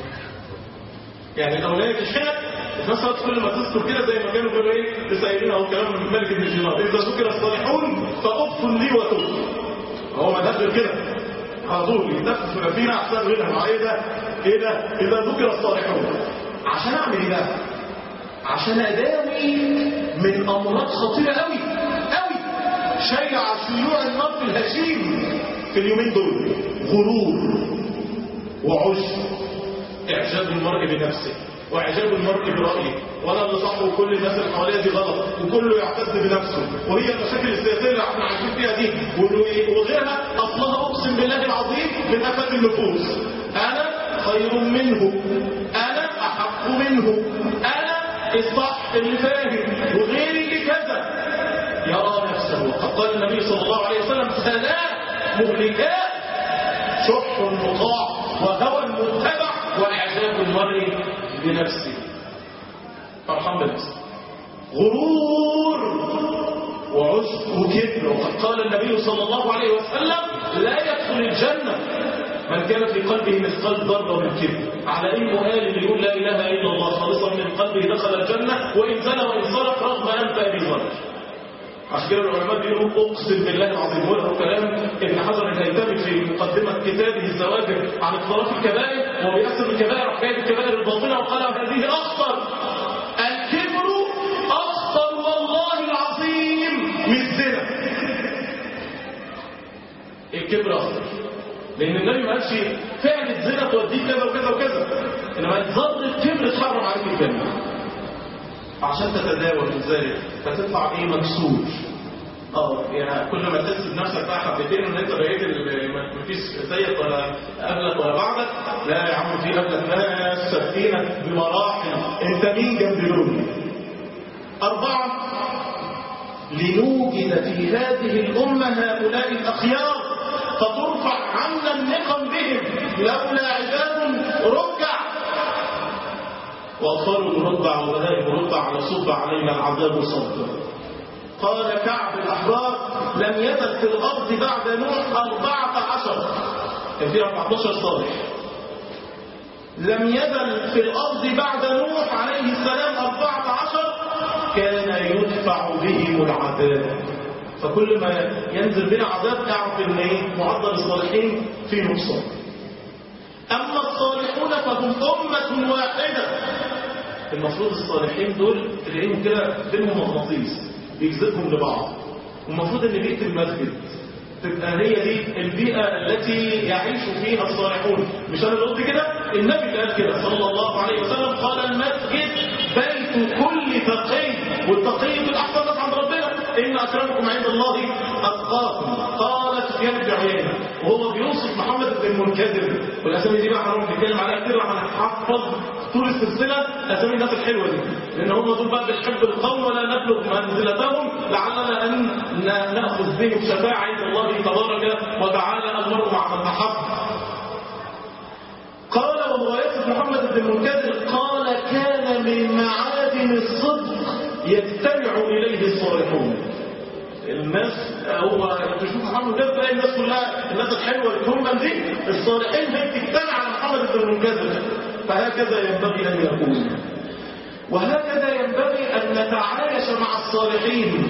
يعني الاولاد الشاب في نفس الوقت كل ما تذكر كده زي ما كانوا بيقولوا ايه لسائلين اهو كلام من ملك بن دينار اذا ذكر الصالحون فاف لي وتب هو ما دخل كده على طول يدخل فينا احسن منها ايه ده ايه ده اذا ذكر الصالحون عشان اعمل ايه بقى عشان اداوي من امراض خطيره قوي قوي شيع شيوع النار في الهشيم في اليومين دول غرور وعجب اعجاب المرء بنفسه واعجاب المرء برايه وانا اللي صح وكل الناس اللي حواليا دي غلط وكله يعتز بنفسه وهي المشاكل السياسيه اللي احنا عايشين فيها دي وغيرها اصلها اقسم بالله العظيم من افات النفوس انا خير منه انا احق منه انا الصح اللي فاهم وغيري اللي كذا يرى نفسه وقد قال النبي صلى الله عليه وسلم ثلاث مهلكات شح مطاع وهوى متبع واعجاب المرء بنفسه فرحان بنفسه غرور وعجب وكبر وقد قال النبي صلى الله عليه وسلم لا يدخل الجنه من كان في قلبه مثقال ذره من كبر على اي مؤال اللي يقول لا اله الا الله خالصا من قلبه دخل الجنه وان زنى وان صرف رغم انف ابي ذر عشان كده العلماء بيقولوا اقسم بالله العظيم وله كلام ابن حجر الهيثمي في مقدمه كتابه الزواجر عن اقتراف الكبائر وهو بيقسم الكبائر حكايه الكبائر الباطنه وقال هذه اخطر الكبر اخطر والله العظيم من الزنا الكبر اخطر لان النبي ما قالش فعل الزنا توديك كذا وكذا وكذا انما ظل الكبر تحرم عليك الجنه عشان تتداول من ذلك فتدفع ايه مكسور اه يعني كل ما تحس بنفسك بقى حبتين ان انت بقيت ال- ما- مفيش زيك ولا قبلك ولا بعدك لا يا عم في قبلك ناس سابقينك بمراحل انت مين جنب دول اربعه لنوجد في هذه الامه هؤلاء الاخيار فترفع عنا النقم بهم لولا عباد ركع واطفال مربع وبهائم مربع على صب علينا العذاب صبا قال كعب الأحبار لم يزل في الأرض بعد نوح أربعة عشر كان في 14 صالح لم يزل في الأرض بعد نوح عليه السلام أربعة عشر كان يدفع بهم العذاب فكل ما ينزل بنا عذاب اعرف ان ايه معدل الصالحين في نقصان اما الصالحون فهم امه واحده المفروض الصالحين دول تلاقيهم كده بينهم مغناطيس بيجذبهم لبعض والمفروض ان بيئه المسجد تبقى هي دي البيئه التي يعيش فيها الصالحون مش انا اللي قلت كده النبي اللي قال كده صلى الله عليه وسلم قال المسجد بيت كل تقي والتقي دول احسن ناس عند ربنا ان اكرمكم عند الله اتقاكم قال سفيان بن عيينه وهو بيوصف محمد بن المنكدر والاسامي دي بقى هنروح نتكلم عليها كتير وهنحفظ طول السلسله اسامي الناس الحلوه دي لان هم دول بقى بنحب القوم ولا نبلغ منزلتهم لعلنا ان ن- ناخذ بهم شفاعه عند الله تبارك وتعالى المرء مع من احب قال وهو يصف محمد بن المنكدر قال كان من معادن الصدق يجتمع اليه الصالحون الناس هو تشوف محمد بن تلاقي الناس كلها الناس الحلوه الكرمه دي الصالحين هي بتجتمع على محمد بن المنكدر فهكذا ينبغي ان يكون وهكذا ينبغي ان نتعايش مع الصالحين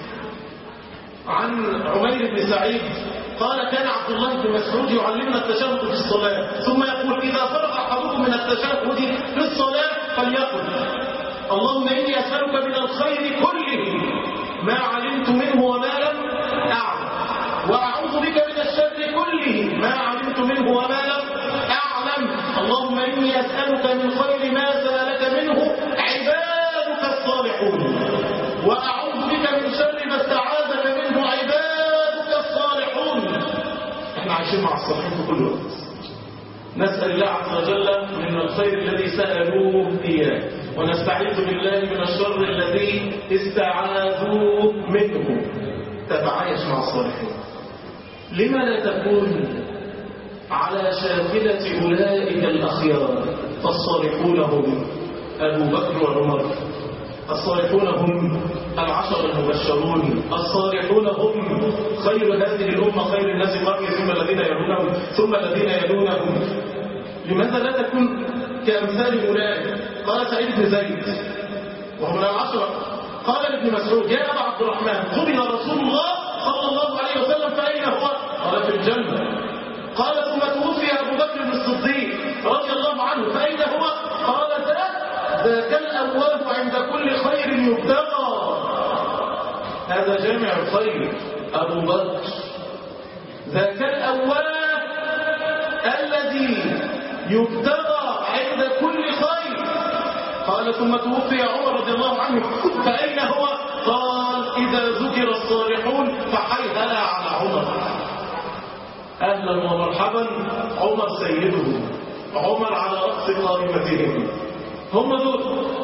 عن عمير بن سعيد قال كان عبد الله بن مسعود يعلمنا التشهد في الصلاة ثم يقول إذا فرغ أحدكم من التشهد في الصلاة فليقل اللهم إني أسألك من الخير كله ما علمت منه وما لم أعلم وأعوذ بك من الشر كله ما علمت منه وما لم أعلم اللهم إني أسألك من خير ما سألك منه عبادك الصالحون وأعوذ بك من شر ما استعاذك منه عبادك الصالحون احنا عايشين مع الصالحين في كل وقت نسأل الله عز وجل من الخير الذي سألوه إياه ونستعيذ بالله من الشر الذي استعاذوه منه تتعايش مع الصالحين لما لا تكون على شاكلة أولئك الأخيار فالصالحون هم أبو بكر وعمر الصالحون هم العشر المبشرون الصالحون هم خير هذه الأمة خير الناس قرني ثم الذين يلونهم ثم الذين يلونهم لماذا لا تكون كأمثال أولئك قال سعيد بن زيد وهو من العشرة قال لابن مسعود يا أبا عبد الرحمن قبل رسول الله صلى الله عليه وسلم فأين هو؟ قال في الجنة قال ثم توفي أبو بكر بن الصديق رضي الله عنه فأين هو؟ قال ذاك ذاك الأواب عند كل خير يبتغى هذا جامع الخير أبو بكر ذاك الأواب الذي يبتغى عند كل خير قال ثم توفي عمر رضي الله عنه فأين هو؟ قال إذا ذكر الصالحون فحيهلا على عمر أهلا ومرحبا عمر سيدهم عمر على رأس قائمتهم هم دول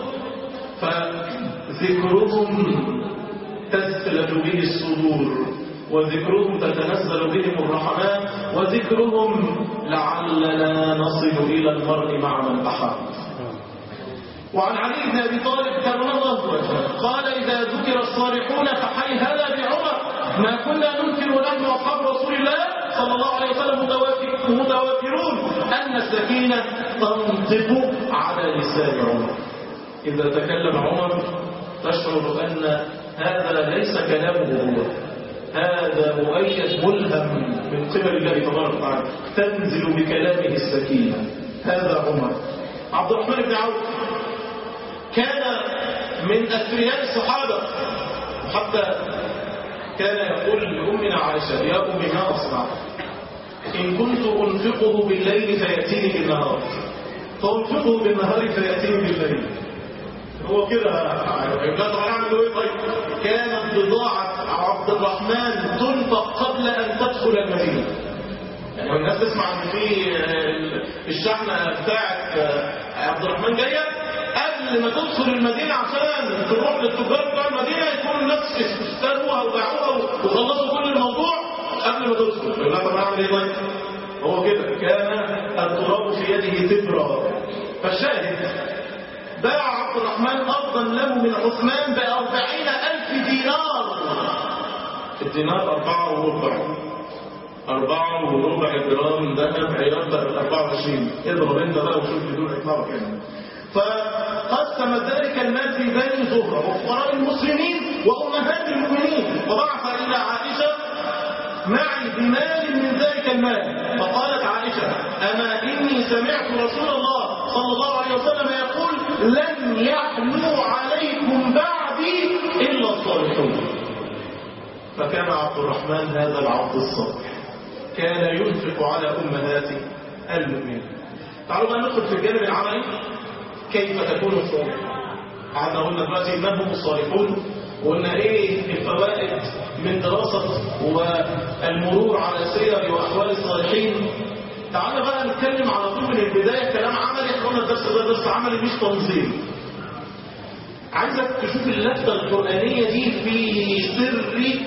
فذكرهم تسلل به الصدور وذكرهم تتنزل بهم الرحمات وذكرهم لعلنا نصل إلى المرء مع من أحب وعن علي بن أبي طالب كرم الله وجهه قال إذا ذكر الصالحون فحيهلا بعمر ما كنا ننكر نحن أصحاب رسول الله صلى الله عليه وسلم متوافر- متوافرون أن السكينة تنطق على لسان عمر إذا تكلم عمر تشعر أن هذا ليس كلامه هو هذا مؤيد ملهم من قبل الله تبارك وتعالى تنزل بكلامه السكينة هذا عمر عبد الرحمن بن عوف كان من أثرياء الصحابة حتى كان يقول لأمنا عائشة يا أم ما أصنع إن كنت أنفقه بالليل فيأتيني بالنهار فأنفقه بالنهار فيأتيني بالليل هو هو كده لا طب هنعمل له ايه طيب كانت بضاعة عبد الرحمن تنفق قبل ان تدخل المدينة يعني هو الناس تسمع ان في آه، الشحنة بتاعت آه، عبد الرحمن جاية قبل ما تدخل المدينة عشان تروح للتجار بتاع المدينة يكونوا الناس اشتروها وباعوها وخلصوا كل الموضوع قبل ما تدخل يقول لك طب هنعمل ايه طيب هو كده كان التراب في يده تبرا فالشاهد باع عبد الرحمن أرضا له من عثمان بأربعين ألف دينار الدينار أربعة وربع أربعة وربع جرام ذهب عيار 24 اضرب انت بقى وشوف بدون إطلاق كام فقسم ذلك المال في بني زهرة وفقراء المسلمين وأمهات المؤمنين وبعث إلى عائشة معي بمال من ذلك المال فقالت عائشة أما إني سمعت رسول الله صلى الله عليه وسلم يقول لن يحلو عليكم بعدي إلا الصالحون فكان عبد الرحمن هذا العبد الصالح كان ينفق على أمهات المؤمنين تعالوا بقى ندخل في الجانب العملي كيف تكون الصالح قعدنا قلنا دلوقتي من هم الصالحون وقلنا ايه الفوائد من دراسة والمرور على سير واحوال الصالحين تعالى بقى نتكلم على طول من البداية كلام عملي احنا قلنا الدرس ده درس عملي مش تنظيم عايزك تشوف اللفتة القرآنية دي في سر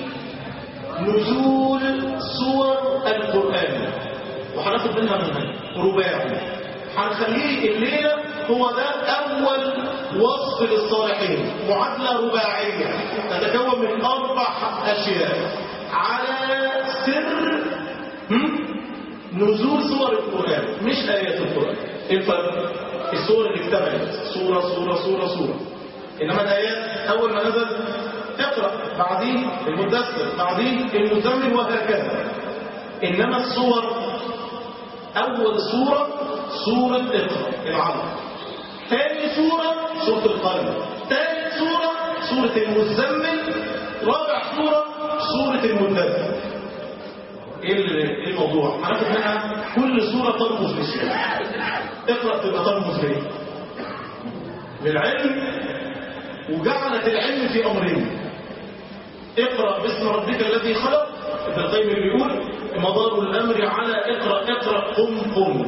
نزول سور القرآن وهناخد منها منهج رباعي هنخليه الليلة هو ده أول وصف للصالحين معادلة رباعية تتكون من أربع أشياء على سر هم؟ نزول سور القرآن مش آيات القرآن إيه الفرق السور اللي اكتملت سورة سورة سورة سورة إنما الآيات أول ما نزل اقرأ بعدين المدثر بعدين المزمل وهكذا إنما الصور أول سورة سورة اقرأ العلق ثاني سورة سورة القلم ثالث سورة سورة المزمل رابع سورة سورة المدثر ايه ال- إيه الموضوع هناخد منها كل سورة ترمز لشيء اقرأ تبقى ترمز ليه للعلم وجعلت العلم في أمرين اقرأ باسم ربك الذي خلق ابن القيم بيقول مدار الأمر على اقرأ اقرأ قم قم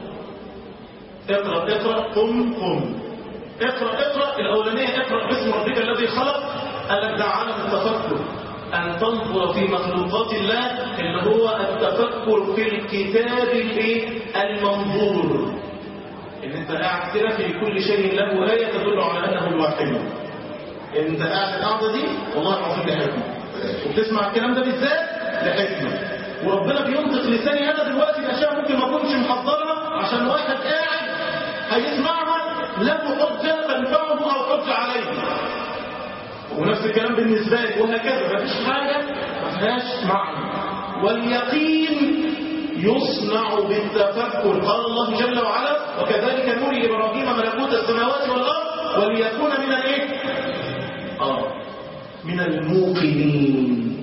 اقرأ اقرأ قم قم اقرأ اقرأ الأولانية اقرأ باسم ربك الذي خلق قالك ده عالم التفكر أن تنظر في مخلوقات الله اللي هو التفكر في الكتاب الايه المنظور ان انت قاعد كده في كل شيء له آية تدل على أنه الواحد انت قاعد القعدة دي والله العظيم لحكمة وبتسمع الكلام ده بالذات لحكمة وربنا بينطق لساني انا دلوقتي الاشياء ممكن ما اكونش محضرها عشان واحد قاعد هيسمعها له حجة تنفعه او حجة عليه ونفس الكلام بالنسبة لي وهكذا مفيش حاجة ما فيهاش معنى واليقين يصنع بالتفكر قال الله جل وعلا وكذلك نري إبراهيم ملكوت السماوات والأرض وليكون من الايه؟ آه من الموقنين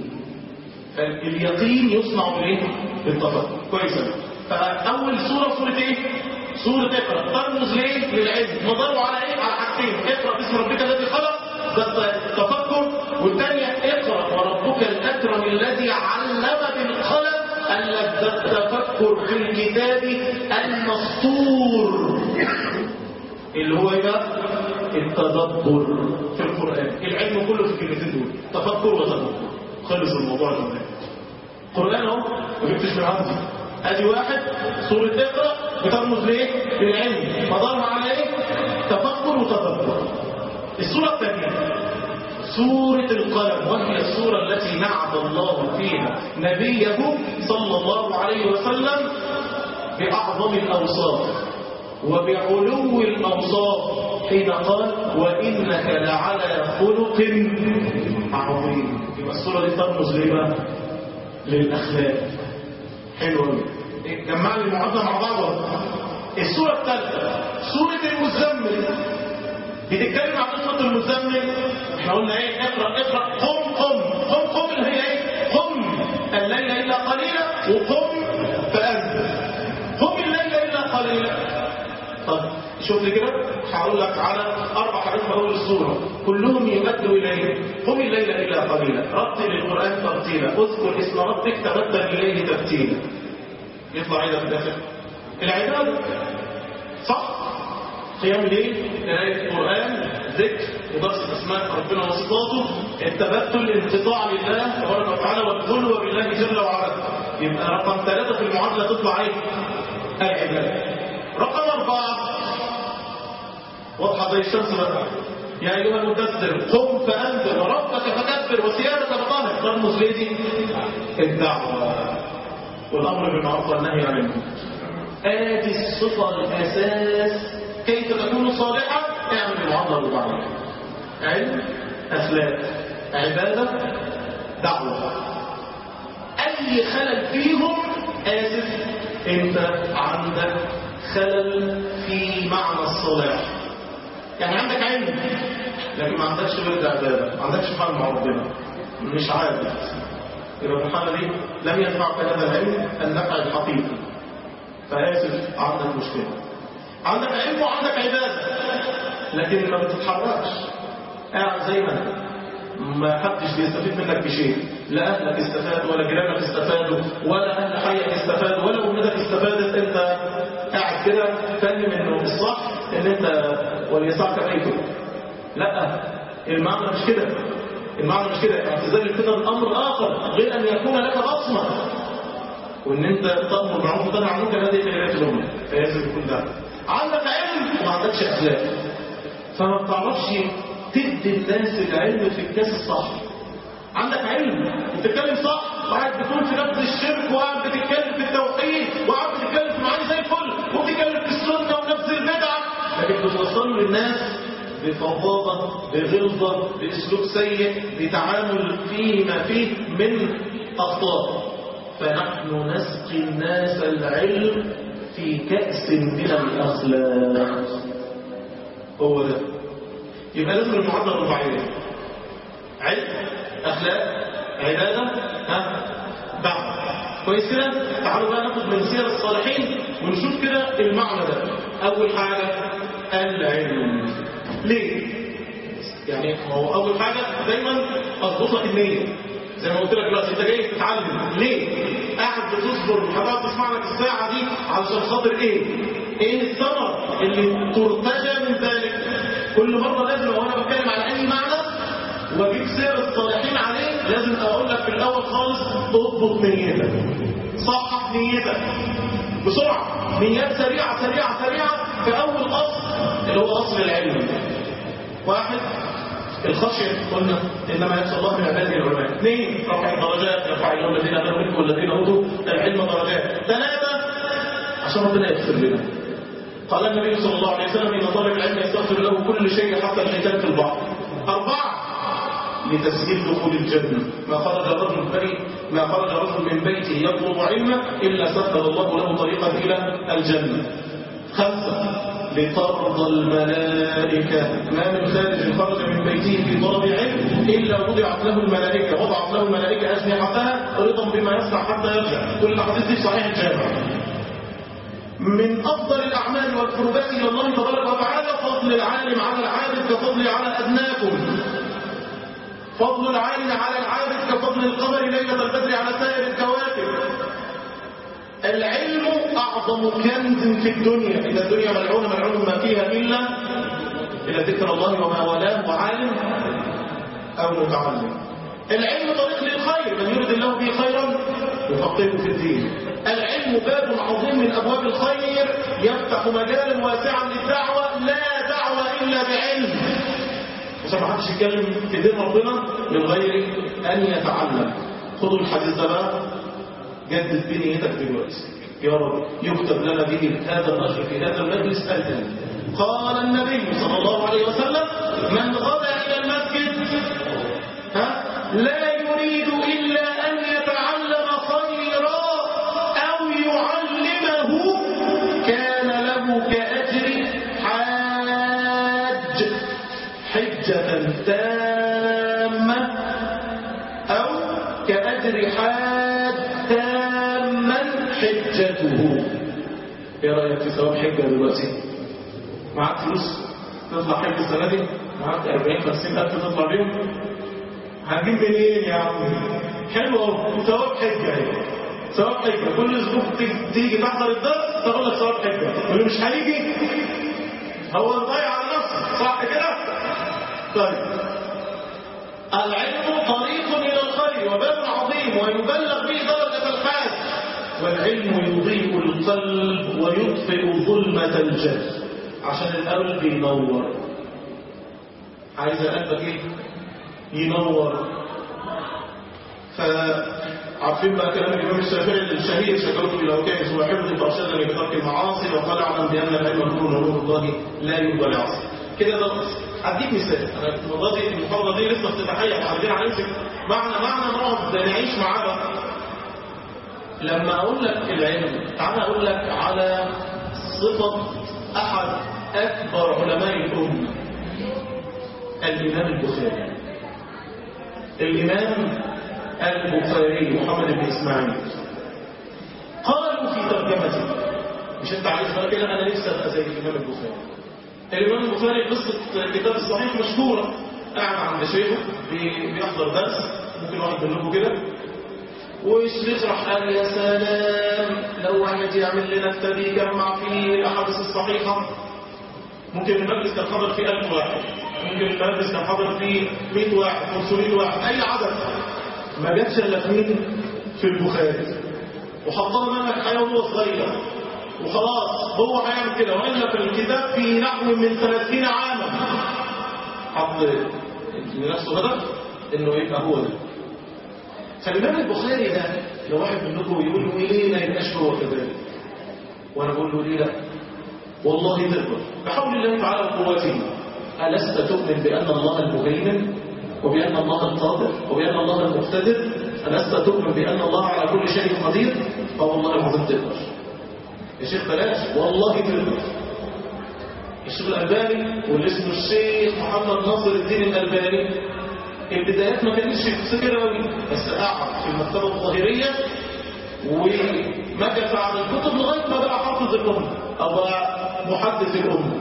فاليقين يصنع بالايه؟ بالتفكر كويس أوي. فأول سورة سورة ايه؟ سورة اقرأ ترمز ليه؟ للعلم مداره على ايه؟ على حاجتين اقرأ باسم ربك الذي خلق ده التفكر والثانية اقرأ وربك الأكرم الذي علم بالقلم قال لك ده التفكر في الكتاب المسطور اللي هو ايه بقى؟ التدبر في القرآن العلم كله في الكلمتين دول تفكر وتدبر خلص الموضوع ده القرآن اهو ما جبتش من عندي ادي واحد سورة اقرأ بترمز لايه؟ للعلم مدارها على ايه؟ تفكر وتدبر السورة الثانية سورة القلم وهي السورة التي نعت الله فيها نبيه صلى الله عليه وسلم بأعظم الأوصاف وبعلو الأوصاف حين قال وإنك لعلى خلق عظيم يبقى السورة دي ترمز ليه بقى؟ للأخلاق حلوة جمع لي المعادلة مع بعضها السورة الثالثة سورة المزمل بتتكلم عن قصة المزمل احنا قلنا ايه اقرأ اقرأ قم قم قم قم اللي هي ايه قم الليل إلا قليلا وقم فأنزل قم الليل إلا قليلا طب شوف لي كده هقول لك على اربع حاجات في اول السوره كلهم يؤدوا اليه قم الليل الا قليلا رتل القران ترتيلا اذكر اسم ربك تبتل اليه تبتيلا يطلع ايه في الاخر العباده صح قيام ليل قرايه القران ذكر ودرس اسماء ربنا وصفاته التبتل انقطاع لله تبارك وتعالى والخلوه بالله جل وعلا يبقى رقم ثلاثه في المعادله تطلع ايه العباده رقم أربعة واضحة زي الشمس بقى يا أيها المدثر قم فأنذر وربك فكبر وثيابك فطهر ترمز ليه دي؟ الدعوة والأمر بالمعروف والنهي عن المنكر آدي الصفة الأساس كيف تكون صالحا اعمل المعاملة بالمعروف علم أخلاق عبادة دعوة أي خلل فيهم آسف أنت عندك خلل في معنى الصلاح يعني عندك علم لكن ما عندكش ورد عبادة ما عندكش فهم مع ربنا مش عابد يبقى في الحالة دي لم ينفعك هذا العلم النفع الحقيقي فآسف عندك مشكلة عندك علم وعندك عبادة لكن ما بتتحركش قاعد زي ما انت ما حدش بيستفيد منك بشيء لا اهلك استفاد ولا جيرانك استفادوا ولا اهل حيك استفادوا ولا امتك استفادت انت قاعد كده فاهم انه الصح ان انت وليسعك بيتك لا المعنى مش كده المعنى مش كده اعتزال الفتن امر اخر غير ان يكون لك بصمه وان انت تامر بالمعروف وتنهى عن المنكر هذه خيرات الامه فلازم يكون ده عندك علم وما عندكش اخلاق فما بتعرفش تدي الناس العلم في الكاس الصح عندك علم وتتكلم صح وقاعد بتقول في نفس الشرك وقاعد بتتكلم في التوحيد وقاعد بتتكلم في معاني زي الفل وبتتكلم في السنه ونفس البدعه لكن بتوصل للناس بفظاظه بغلظه باسلوب سيء بتعامل فيه ما فيه من اخطاء فنحن نسقي الناس العلم في كأس من الأخلاق هو ده يبقى لازم المعادلة الرباعية علم أخلاق عبادة ها دعوة كويس كده تعالوا بقى ناخد من سير الصالحين ونشوف كده المعنى ده أول حاجة العلم ليه؟ يعني هو أول حاجة دايما أضبط لك النية زي ما قلت لك دلوقتي انت جاي تتعلم ليه؟ قاعد بتصبر هتقعد تسمع لك الساعة دي علشان خاطر ايه؟ ايه الثمر اللي ترتجى من ذلك؟ كل مرة لازم وانا بتكلم على اي معنى واجيب سير الصالحين عليه لازم اقول لك في الاول خالص اضبط نيتك صحح نيتك بسرعة نيات سريعة سريعة سريعة في اول اصل اللي هو اصل العلم واحد الخشية قلنا إنما يخشى الله من عباده العلماء اثنين رفع الدرجات يرفع الله الذين آمنوا منكم والذين أوتوا العلم درجات ثلاثة عشان ربنا يغفر لنا قال النبي صلى الله عليه وسلم إن طالب العلم يستغفر له كل شيء حتى الحيتان في البحر أربعة لتسهيل دخول الجنة ما خرج رجل بريء ما خرج رجل من بيته يطلب علما إلا سهل الله له طريقا إلى الجنة خمسة لترضى الملائكة ما من خارج خرج من بيته في طلب علم إلا وضعت له الملائكة وضعت له الملائكة أجنحتها رضا بما يصنع حتى يرجع كل الحديث دي صحيح الجامع من أفضل الأعمال والقربات إلى الله تبارك وتعالى فضل العالم على العابد كفضل على أدناكم فضل العالم على العابد كفضل القمر ليلة البدر على سائر الكواكب العلم أعظم كنز في الدنيا إذا الدنيا ملعونة ملعون ما فيها إلا إلا ذكر الله وما ولاه وعالم أو متعلم العلم طريق للخير من يريد الله به خيرا يفقهه في الدين العلم باب عظيم من أبواب الخير يفتح مجالا واسعا للدعوة لا دعوة إلا بعلم عشان ما حدش يتكلم في دين ربنا من غير أن يتعلم خذوا الحديث ده بقى جدد بنيتك دلوقتي يا رب يكتب لنا به هذا الأجر في هذا المجلس أجل قال النبي صلى الله عليه وسلم من غدا إلى المسجد ها لا يريد إلا أن يتعلم خيرا أو يعلمه كان له كأجر حاج حجة تامة أو كأجر حاج تاما حجته ايه رايك في ثواب حجه دلوقتي معاك فلوس تطلع حج السنة دي معاك 40 50 ألف تطلع بيهم هنجيب منين يا عم حلو اهو ثواب حجة اهي ثواب حجة كل اسبوع تيجي تحضر الدرس تاخد لك ثواب حجة واللي مش هيجي هو ضايع على نفسه صح كده؟ طيب العلم طريق إلى الخير وباب عظيم ويبلغ به درجة الحاج والعلم يضيء القلب ويطفئ ظلمة الجهل عشان القلب ينور عايز قلبك ايه؟ ينور فعارفين بقى كلام الإمام الشافعي الشهير شكوت إلى وكيس وحفظ فأرشدني بترك المعاصي وقال اعلم بأن العلم نور نور الله لا يقبل العصر كده ده هديك مثال انا المره دي المحاضره دي لسه افتتاحيه وعايزين هنمسك معنى معنى نقعد نعيش معاه بقى لما اقول لك العلم تعالى اقول لك على صفه احد اكبر علماء الامه الامام البخاري الامام البخاري محمد بن اسماعيل قالوا في ترجمته مش انت عايز بقى كده انا نفسي ابقى زي الامام البخاري الإمام البخاري قصة الكتاب الصحيح مشهورة قاعد عند شيخه بيحضر درس ممكن واحد منكم كده والشيخ راح قال يا سلام لو واحد يعمل لنا كتاب يجمع فيه الأحاديث الصحيحة ممكن المجلس كان حاضر فيه 1000 واحد ممكن المجلس كان حاضر فيه 100 واحد 500 واحد أي عدد ما جاتش إلا اثنين في البخاري وحطها منك حياة وهو صغير وخلاص هو هيعمل كده وإلا في الكتاب في نحو من 30 عاما حط لنفسه هدف انه يبقى هو ده فالإمام البخاري ده لو واحد منكم يقول له ليه ما يبقاش هو كذلك وانا بقول له ليه لا والله تقدر بحول الله تعالى وقوته ألست تؤمن بأن الله المهيمن وبأن الله القادر وبأن الله المقتدر ألست تؤمن بأن الله على كل شيء قدير فوالله العظيم تقدر يا شيخ بلاش والله تقدر الشيخ الألباني واللي اسمه الشيخ محمد ناصر الدين الألباني البدايات ما كانتش كتير قوي بس قعد في المكتبة الظاهرية ومكث على الكتب لغاية ما بقى حافظ الأمة أو بقى محدث الأمة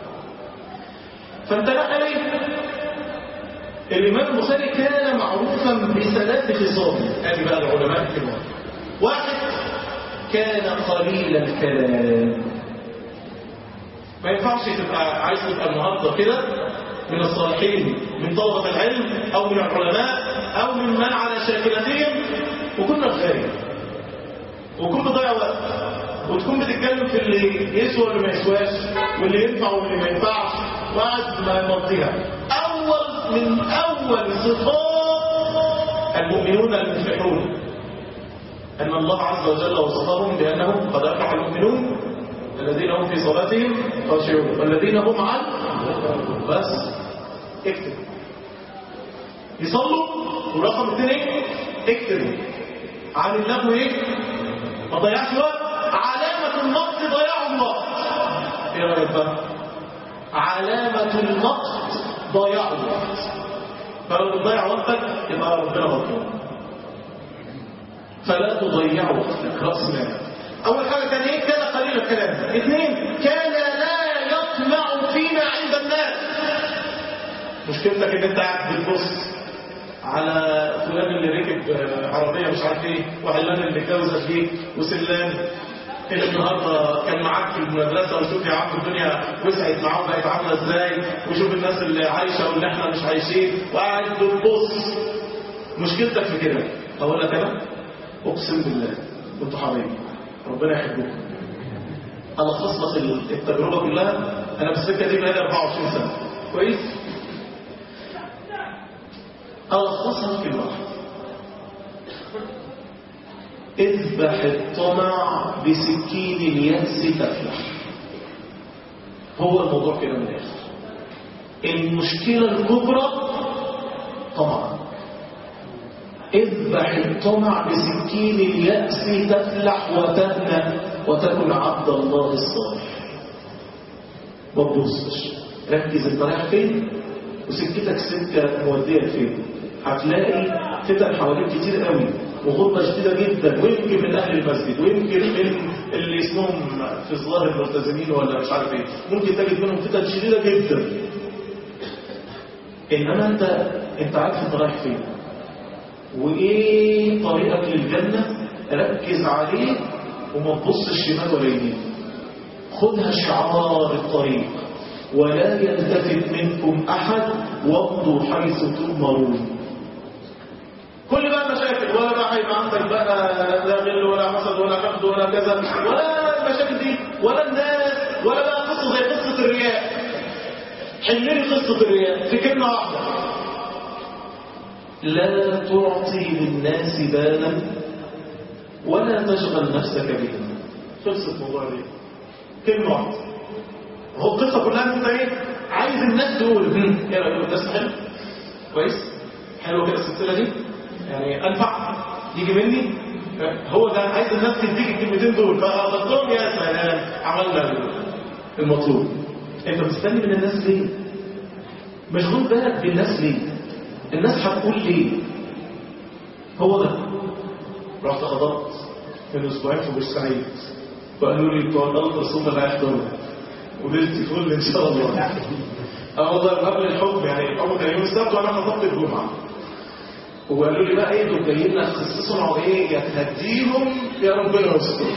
فانتبه ليه الإمام البخاري كان معروفا بثلاث خصال هذه بقى العلماء الكبار واحد كان قليل الكلام ما ينفعش تبقى عايز تبقى النهارده كده من الصالحين من طلبة العلم أو من العلماء أو من من على شاكلتهم وكنا بخير وكن بضيع وقت وتكون بتتكلم في اللي يسوى واللي ما يسواش واللي ينفع واللي ما ينفعش وقعد ما يمضيها أول من أول صفات المؤمنون المفلحون أن الله عز وجل وصفهم بأنهم قد أفلح المؤمنون الذين هم في صلاتهم خاشعون والذين هم عن بس اكتب يصلوا ورقم اثنين اكتب عن اللغو ايه ما ضيعش وقت علامة النقد ضياع الوقت ايه رأيك بقى علامة النقد ضياع الوقت فلو بتضيع وقتك يبقى ربنا غفور فلا تضيع وقتك رأس مالك أول حاجة كان إيه؟ كان قليل الكلام اثنين كان لا يطمع فيما عند الناس مشكلتك إن أنت قاعد بتبص على فلان اللي ركب عربية مش عارف إيه وعلان اللي اتجوز فيه وسلان اللي النهارده كان معاك في المدرسة وشوف يا عم الدنيا وسعت معاه بقت عاملة إزاي وشوف الناس اللي عايشة واللي إحنا مش عايشين وقاعد بتبص مشكلتك في كده أقول لك أنا أقسم بالله كنت حبيبي ربنا يحبكم ألخص لك التجربة كلها أنا في السكة دي بقالي 24 سنة كويس ألخصها في الواحد اذبح الطمع بسكين اليأس تفلح هو الموضوع كده من الآخر المشكلة الكبرى طمعا اذبح الطمع بسكين اليأس تفلح وتهنى وتكن عبد الله الصالح ما تبصش ركز انت رايح فين وسكتك سكه موديه فين هتلاقي فتن حواليك كتير قوي وغربة شديدة جدا ويمكن من أهل المسجد ويمكن من اللي اسمهم في الظاهر الملتزمين ولا مش عارف ايه ممكن تجد منهم فتن شديدة جدا إنما أنت أنت عارف أنت رايح فين وإيه طريقك للجنة ركز عليه وما تبصش شمال ولا يمين خدها شعار الطريق ولا يلتفت منكم أحد وامضوا حيث تؤمرون كل بقى مشاكل ولا بقى هيبقى عندك بقى لا غل ولا حسد ولا حقد ولا كذا ولا المشاكل دي ولا الناس ولا بقى قصة زي قصة الرياء حللي قصة الرياء في كلمة واحدة لا تعطي للناس بالا ولا تشغل نفسك بهم خلصت موضوع الرياء كلمة واحدة هو القصة كلها انت ايه عايز الناس تقول هم، ايه رأيك الناس حلو كويس حلوة كده السلسلة دي يعني انفع يجي مني هو ده عايز الناس تديك الكلمتين دول فقلتهم يا سلام عملنا المطلوب انت مستني من الناس ليه مشغول بالك بالناس ليه الناس هتقول ليه هو ده رحت خضرت من اسبوعين في بورسعيد وقالوا لي بتوع الألتر ثم لا يحضروا وليلتي فل ان شاء الله اه والله قبل الحكم يعني الحكم كان يوم السبت وانا خطبت الجمعه وقالوا لي بقى ايه دول جايين لك خصصهم او ايه يا تهديهم يا ربنا يستر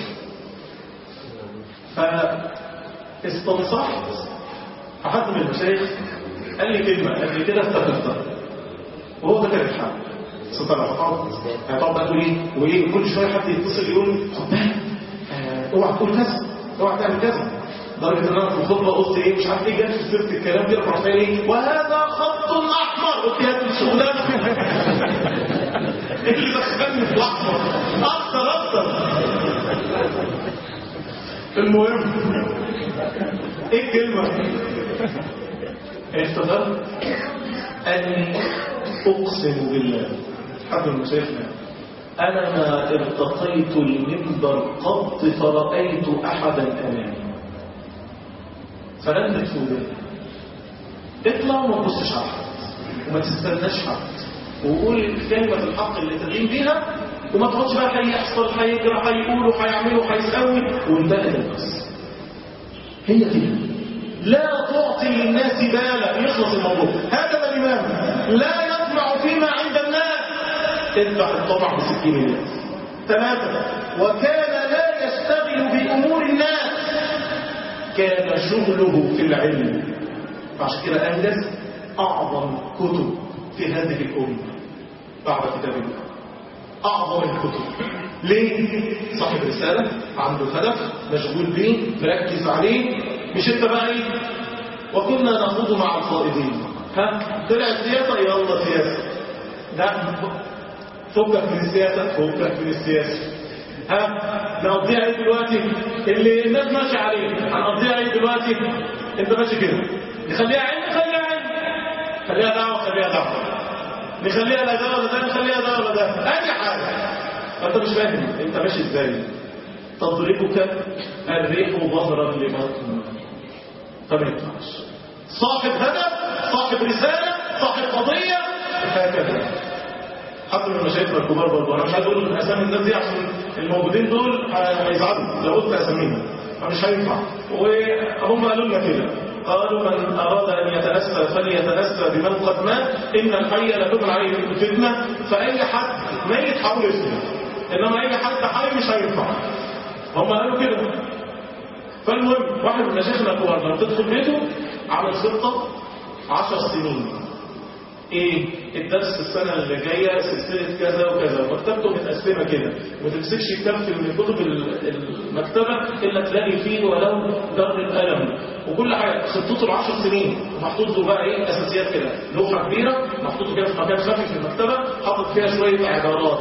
فاستنصحت احد من المشايخ قال لي كلمه قبل كده افتكرتها وهو ده كان الحل ستر هتقعد هتقعد بقى تقول ايه وايه كل شويه حد يتصل يقول خد بالك آه، اوعى تقول كذا اوعى تعمل كذا لدرجه ان انا في الخطبه قلت ايه مش عارف ايه جت في سيره الكلام دي رحت قايل ايه وهذا خط احمر قلت يا ابن الشغلانه ايه اللي دخلني في الاحمر اكتر اكتر المهم ايه الكلمه افتكرت اني اقسم بالله حد من مشايخنا انا ما ارتقيت المنبر قط فرايت احدا امامي فلندت في وداني اطلع وما تبصش على حد وما تستناش حد وقول كلمة الحق اللي تدين بيها وما تقعدش بقى هيحصل هيجرى هيقولوا هيعملوا هيسوي وانتهت القصة هي كده لا تعطي للناس بالا يخلص الموضوع هكذا الإمام لا يطمع فيما عند الناس اذبح الطمع بسكين الناس ثلاثة وكان لا يشتغل بأمور الناس كان شغله في العلم فعشان كده أنجز أعظم كتب في هذه الأمة بعد كتاب الله أعظم الكتب ليه؟ صاحب رسالة عنده هدف مشغول بيه مركز عليه مش انت بقى ايه وكنا نخوض مع الخائضين ها طلع السياسة يلا سياسة لا فكك من السياسة فكك من السياسة ها نقضيها ايه دلوقتي اللي الناس ماشي عليه هنقضيها ايه دلوقتي انت ماشي كده نخليها علم خليها علم خليها دعوة خليها دعوة نخليها لا ده ولا ده نخليها ده ولا ده اي حاجة انت مش فاهم انت ماشي ازاي تضربك الريح ظهرا لبطن فما ينفعش صاحب هدف صاحب رسالة صاحب قضية هكذا حتى من مشايخنا الكبار برضه انا مش عايز اقول اسامي الناس دي عشان الموجودين دول هيزعلوا لو قلت اساميهم فمش هينفع وهم قالوا لنا كده قالوا من اراد ان يتنسى فليتنسى بمن قد مات ان الحي لا تكن عليه الفتنه فاي حد ميت حاول يسلم انما اي حد حي مش هينفع هم قالوا كده فالمهم واحد من مشايخنا الكبار لما تدخل بيته عمل خطه 10 سنين ايه الدرس السنة اللي جاية سلسلة كذا وكذا مكتبته متقسمة كده ما تمسكش كتاب من كتب المكتبة إلا تلاقي فيه ولو در القلم وكل حاجة خطته العشر سنين ومحطوط له بقى ايه أساسيات كده لوحة كبيرة محطوط كده في مكان خفيف في المكتبة حاطط فيها شوية عبارات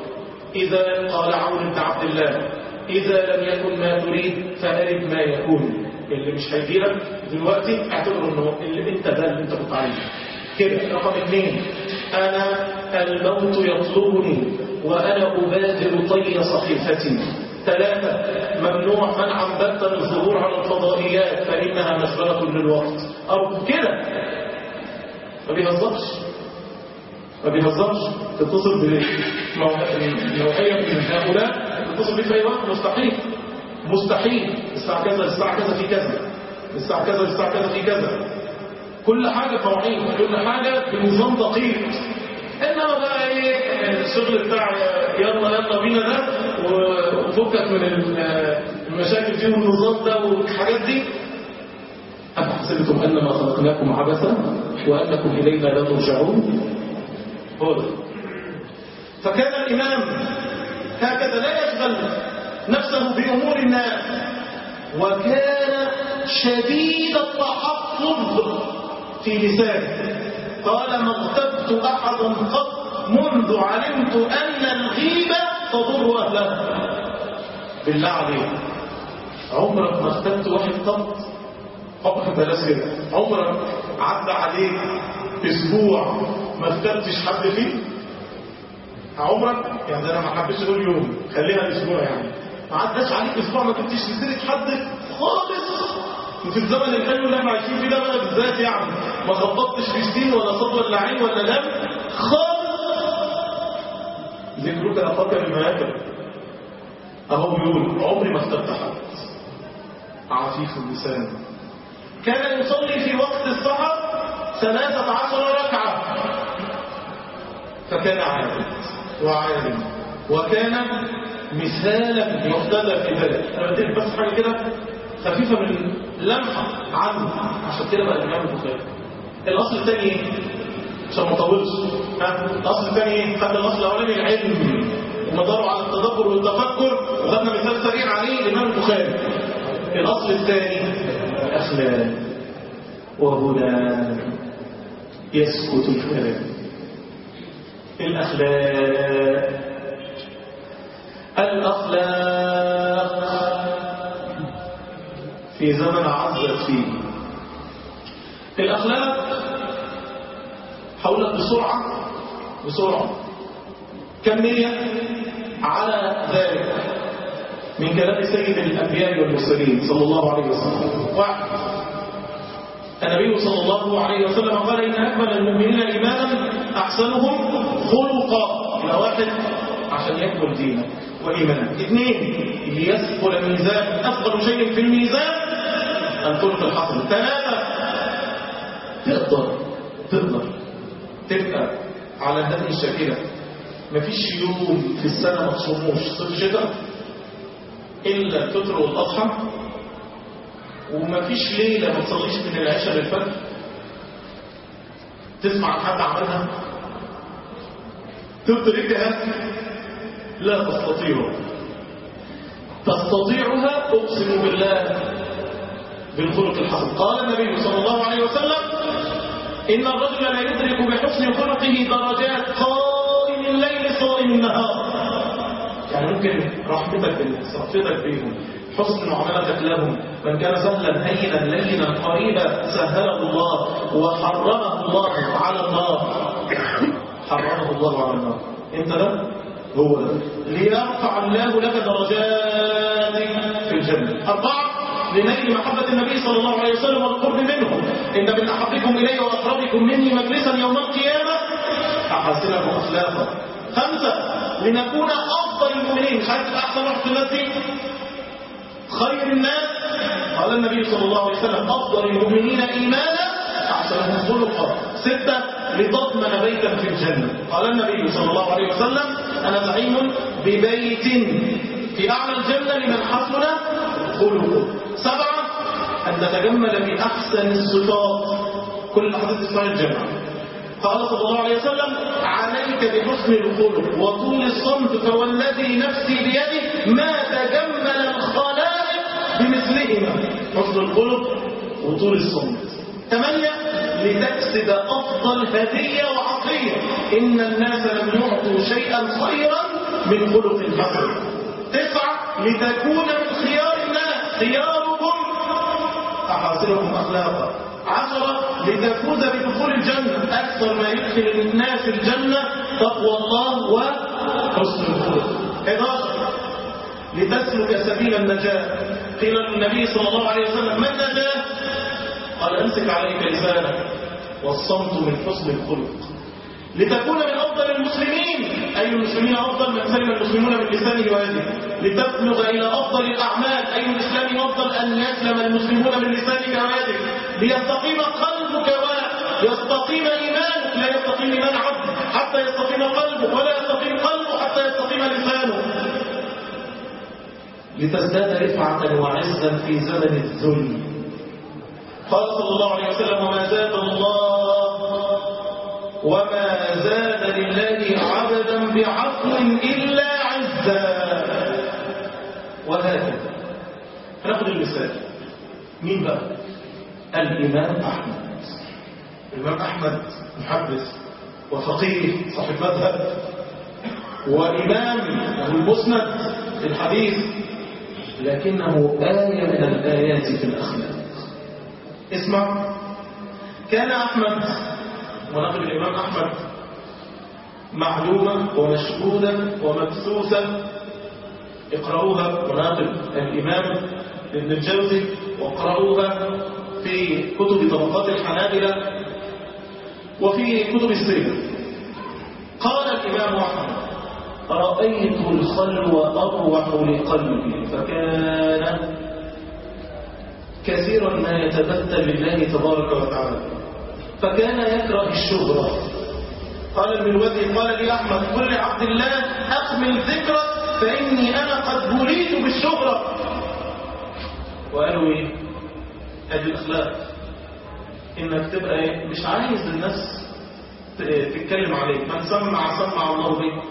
إذا قال عون بن عبد الله إذا لم يكن ما تريد فأرد ما يكون اللي مش هيجيلك دلوقتي اعتبره انه اللي انت ده اللي انت كنت عايزه كده رقم اثنين أنا الموت يطلبني وأنا أبادر طي صحيفتي ثلاثة ممنوع منعا باتا الظهور على الفضائيات فإنها مشغلة للوقت أو كده ما بيهزرش ما بيهزرش تتصل بنوعية من هؤلاء تتصل بيه في أي وقت مستحيل مستحيل الساعة كذا الساعة كذا في كذا الساعة كذا الساعة كذا في كذا كل حاجة في مواعيد كل حاجة بنظام دقيق انما بقى ايه الشغل بتاع يلا يلا بينا ده وفكك من المشاكل دي والنظام ده والحاجات دي أفحسبتم أنما خلقناكم عبثا وأنكم إلينا لا ترجعون هو ده فكان الإمام هكذا لا يشغل نفسه بأمور الناس وكان شديد التحفظ في لسانه قال ما اغتبت أحدا قط منذ علمت أن الغيبة تضر أهلها بالله عليك عمرك ما اغتبت واحد قط فقط بلاش كده عمرك عدى عليك اسبوع ما اغتبتش حد فيه عمرك يعني انا ما حبيتش اقول يوم خليها اسبوع يعني ما عداش عليك اسبوع ما جبتش سيره حد خالص وفي الزمن الحلو اللي احنا عايشين فيه ده بقى بالذات يعني ما خبطتش في سين ولا صد ولا عين ولا دم خالص ذكرك اخاك بما يكره اهو بيقول عمري ما اخترت حد عفيف اللسان كان يصلي في وقت السحر ثلاثة عشر ركعة فكان عابد وعالم وكان مثالا يقتدى في ذلك انا بديك بس حاجه كده خفيفه من لمحه عنه عشان كده بقى الامام البخاري الاصل الثاني ايه عشان ما اطولش ها الاصل الثاني ايه خدنا الاصل الاولاني العلم ومداره على التدبر والتفكر وخدنا مثال سريع عليه الامام البخاري الاصل الثاني الاخلاق وهنا يسكت الكلام الأخلاق الأخلاق في زمن عزت فيه الأخلاق حولت بسرعة بسرعة كمية على ذلك من كلام سيد الأنبياء والمرسلين صلى الله عليه وسلم واحد النبي صلى الله عليه وسلم قال إن أكمل المؤمنين إيمانا أحسنهم خلقا إلى واحد عشان يكمل دينك وإيمانك اثنين ليثقل ميزان أفضل شيء في الميزان الخلق الحسن ثلاثة تقدر تقدر تبقى على هذه الشكلة مفيش يوم في السنة ما تصوموش صيف شتاء إلا الفطر والأضحى ومفيش ليلة ما تصليش من العشاء للفجر تسمع عن حد عملها تدركها لا تستطيع تستطيعها أقسم بالله بالخلق الحسن قال النبي صلى الله عليه وسلم إن الرجل لا يدرك بحسن خلقه درجات قائم الليل صائم النهار يعني ممكن رحمتك صفتك بهم حسن معاملتك لهم من كان سهلا هينا لينا قريبا سهله الله وحرمه الله على النار حرمه الله على النار انت ده هو ده ليرفع الله لك درجات في الجنة أربعة لنيل محبة النبي صلى الله عليه وسلم والقرب منه إن من أحبكم إلي وأقربكم مني مجلسا يوم القيامة أحسنكم أخلاقا خمسة لنكون أفضل المؤمنين مش عايز تبقى أحسن واحد في الناس دي خير الناس قال النبي صلى الله عليه وسلم أفضل المؤمنين إيمانا أحسنهم خلقا ستة لتضمن بيتا في الجنة قال النبي صلى الله عليه وسلم أنا زعيم ببيت في أعلى الجنة لمن حسن خلقه سبعة أن تتجمل بأحسن الصفات كل الأحاديث في الجنة قال صلى الله عليه وسلم عليك بحسن الخلق وطول الصمت فوالذي نفسي بيده ما تجمل الخلائق بمثلهما حسن الخلق وطول الصمت ثمانية لتكسب أفضل هدية وعطية إن الناس لم يعطوا شيئا خيرا من خلق حسن تسعة لتكون من خيار الناس خياركم أحاسنكم أخلاقا عشرة لتفوز بدخول الجنة أكثر ما يدخل الناس الجنة تقوى الله وحسن الخلق 11 لتسلك سبيل النجاة قيل للنبي صلى الله عليه وسلم ما النجاة؟ قال امسك عليك لسانك والصمت من حسن الخلق لتكون من أفضل المسلمين أي المسلمين أفضل من سلم المسلمون من لسانه ويده لتبلغ إلى أفضل الأعمال أي الإسلام أفضل أن يسلم المسلمون من لسانك ويدك ليستقيم قلبك ويستقيم إيمانك لا يستقيم إيمان عبد حتى يستقيم قلبه ولا يستقيم قلبه حتى يستقيم لسانه لتزداد رفعة وعزا في زمن الذل قال صلى الله عليه وسلم وما زاد الله وما زاد لله عبدا بعفو إلا عزا وهكذا ناخذ المثال مين بقى الإمام أحمد الإمام أحمد محدث وفقيه صاحب مذهب وإمام له المسند في الحديث لكنه آية من الآيات في الأخلاق اسمع كان أحمد مناقب الإمام أحمد معلومة ومشهودة ومبثوثة اقرأوها مناقب الإمام ابن الجوزي واقرأوها في كتب طبقات الحنابلة وفي كتب السيرة قال الإمام أحمد رأيت الخلو أروح لقلبي فكان كثيرا ما يتبتل لله تبارك وتعالى فكان يكره الشهرة قال الملوذي قال لي أحمد قل لعبد الله أكمل ذكرك فإني أنا قد بليت بالشهرة وقالوا إيه هذه الأخلاق إنك تبقى إيه؟ مش عايز الناس تتكلم عليك من سمع سمع الله به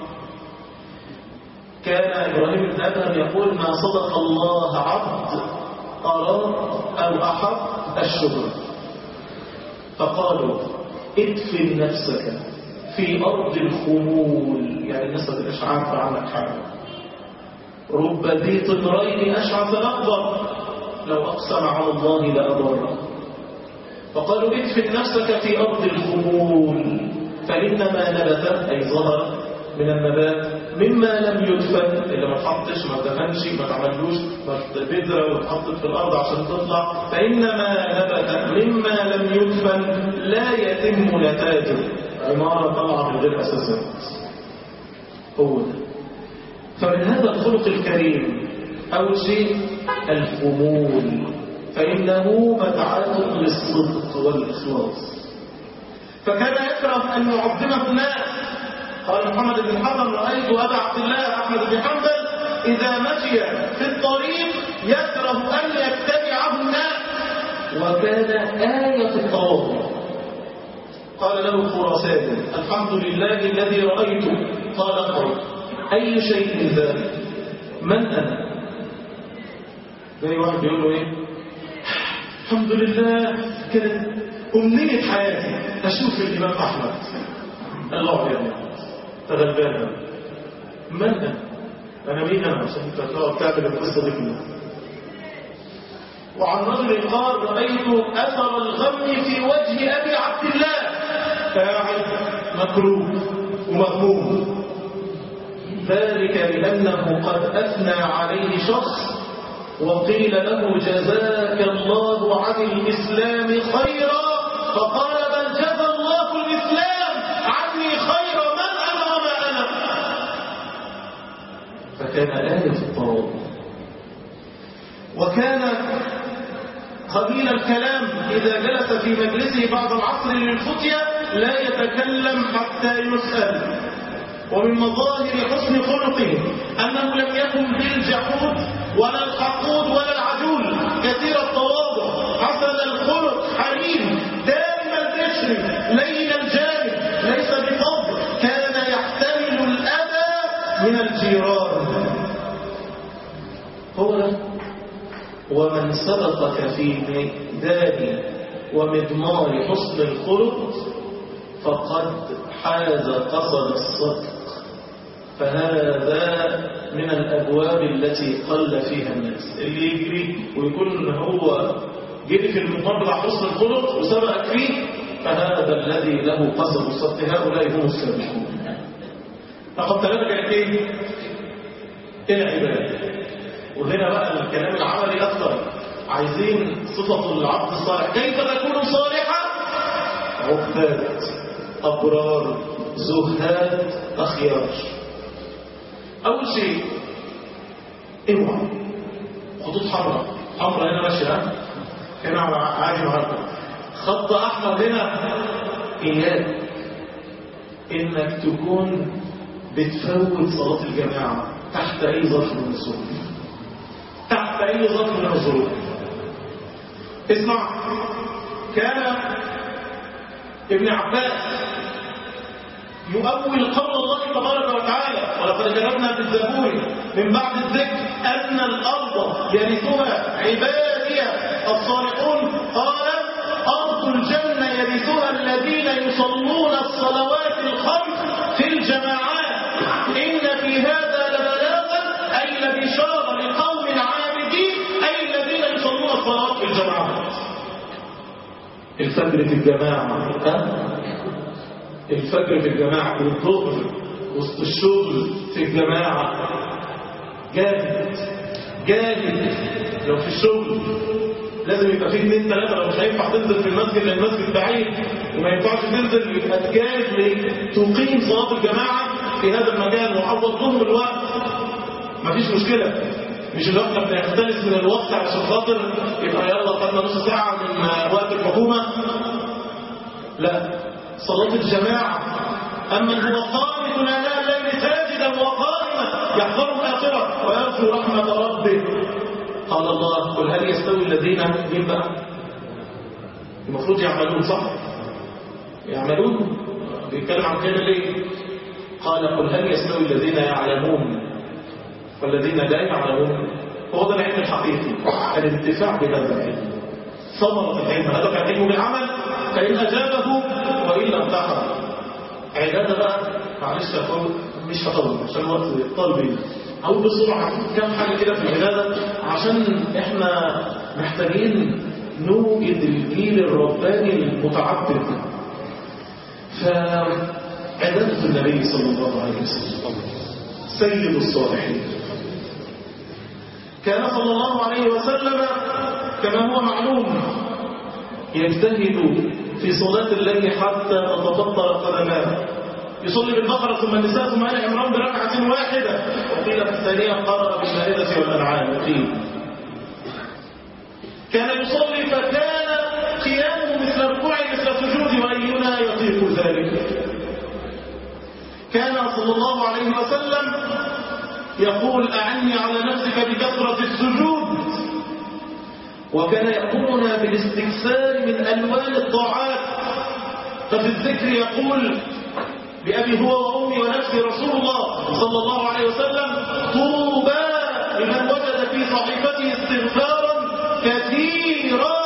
كان إبراهيم بن أدهم يقول ما صدق الله عبد أراد أو أحب الشهرة فقالوا ادفن نفسك في أرض الخمول يعني الناس ما تبقاش عارفة عنك حاجة رب ذي طمرين أشعث أخضر لو أقسم على الله لأبره فقالوا ادفن نفسك في أرض الخمول فإنما نبت أي ظهر من النبات مما لم يدفن اللي ما تحطش ما دفنش ما تعملوش بذرة وتحطت في الأرض عشان تطلع فإنما نبت مما لم يدفن لا يتم نتاجه عمارة طالعة من غير أساسات هو ده فمن هذا الخلق الكريم أول شيء الخمول فإنه متعة للصدق والإخلاص فكان يكره أن يعظمه الناس قال محمد بن حنبل رأيت أبا عبد الله أحمد بن حنبل إذا مشي في الطريق يكره أن يتبعه الناس وكان آية التواضع قال له خراسان الحمد لله الذي رأيته قال اقرأ أي شيء ذلك من أنا زي واحد بيقول له إيه الحمد لله كانت أمنية حياتي أشوف الإمام أحمد الله يا تغلبانا من أنا أنا مين أنا عشان أنت تقعد تعمل القصة دي كلها وعن رجل قال رأيت أثر الغم في وجه أبي عبد الله قاعد مكروه ومغموم ذلك لأنه قد أثنى عليه شخص وقيل له جزاك الله عن الإسلام خيرا فقال بل جزى الله الإسلام عني خيرا من أنا وما أنا فكان آية التواضع وكان قليل الكلام إذا جلس في مجلسه بعد العصر للفتية لا يتكلم حتى يسأل ومن مظاهر حسن خلقه أنه لم يكن بالجحود ولا الحقود ولا العجول كثير التواضع حسن الخلق حليم دائم البشر لين الجانب ليس بفضل كان يحتمل الأذى من الجيران هو ده ومن سبقك في ميدان ومضمار حسن الخلق فقد حاز قصد الصدق فهذا من الأبواب التي قل فيها الناس اللي يجري ويكون هو جري في المضمار بتاع حسن الخلق وسبقك فيه فهذا الذي له قصد الصدق هؤلاء هم السابقون فقد تلقى ايه؟ العباد وهنا بقى الكلام العملي أكثر عايزين صفة العبد الصالح كيف تكون صالحا عباد أبرار زهاد أخيار أول شيء اوعى خطوط حمراء حمراء هنا ماشية ها؟ هنا عادي معاكم خط أحمر هنا إياك إنك تكون بتفوت صلاة الجماعة تحت أي ظرف من الظروف تحت أي ظرف من الظروف اسمع كان ابن عباس يؤول قول الله تبارك وتعالى ولقد جربنا في الزبور من بعد الذكر أن الأرض يرثها عبادي الصالحون قال أرض الجنة يرثها الذين يصلون الصلوات الخمس في الجماعات إن في هذا لبلاغا أي لبشارة لقوم عابدين أي الذين يصلون الصلوات في الجماعات الفجر في الجماعة ها؟ الفجر في الجماعة والظهر وسط الشغل في الجماعة جاهد جاهد لو في الشغل لازم يبقى فيه اثنين ثلاثة لو مش هينفع تنزل في المسجد لأن المسجد بعيد وما ينفعش تنزل يبقى تجاهد لتقيم صلاة الجماعة في هذا المكان وعوض لهم الوقت مفيش مشكلة مش اللي احنا بنختلس من الوقت عشان خاطر يبقى يلا خدنا نص ساعة من وقت الحكومة لا صلاة الجماعة أما هو قانت آناء الليل ساجدا وقائما يحضر الآخرة ويرجو رحمة ربه قال الله قل هل يستوي الذين مين بقى؟ المفروض يعملون صح؟ يعملون بيتكلم عن كده ليه؟ قال قل هل يستوي الذين يعلمون والذين لا يعلمون هو ده العلم الحقيقي الانتفاع بهذا العلم ثمرة العلم هذا كان علم بالعمل فإن أجابه وإلا انتحر عبادة بقى معلش أقول مش هطول عشان الوقت طالبي أو بسرعة كم حاجة كده في العبادة عشان إحنا محتاجين نوجد الجيل الرباني المتعبد فعبادة النبي صلى الله عليه وسلم سيد الصالحين كان صلى الله عليه وسلم كما هو معلوم يجتهد في صلاة الليل حتى تتفطر قدماه يصلي بالبقرة ثم النساء ثم آل عمران بركعة واحدة وقيل في الثانية قرأ بالمائدة والأنعام وقيل كان يصلي فكان قيامه مثل ركوعه مثل سجود وأينا يطيق ذلك كان صلى الله عليه وسلم يقول أعني على نفسك بكثرة السجود وكان يأمرنا بالاستكثار من ألوان الطاعات ففي الذكر يقول بأبي هو وأمي ونفسي رسول الله صلى الله عليه وسلم طوبى لمن وجد في صحيفته استغفارا كثيرا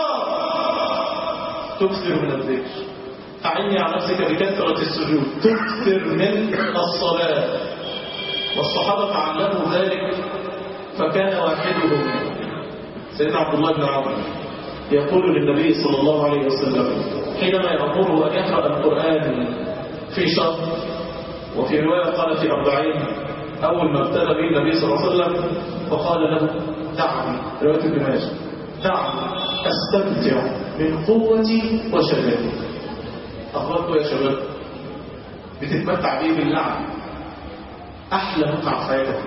تكثر من الذكر أعني على نفسك بكثرة السجود تكثر من الصلاة والصحابة تعلموا ذلك فكان واحدهم سيدنا عبد الله بن عمر يقول للنبي صلى الله عليه وسلم حينما يأمره أن يقرأ القرآن في شهر وفي رواية قال في أربعين أول ما ابتدى به النبي صلى الله عليه وسلم فقال له دعني رواية ابن ماجه دعني أستمتع من قوتي وشبابي أخبركم يا شباب بتتمتع بيه باللعب أحلى متعة في حياتك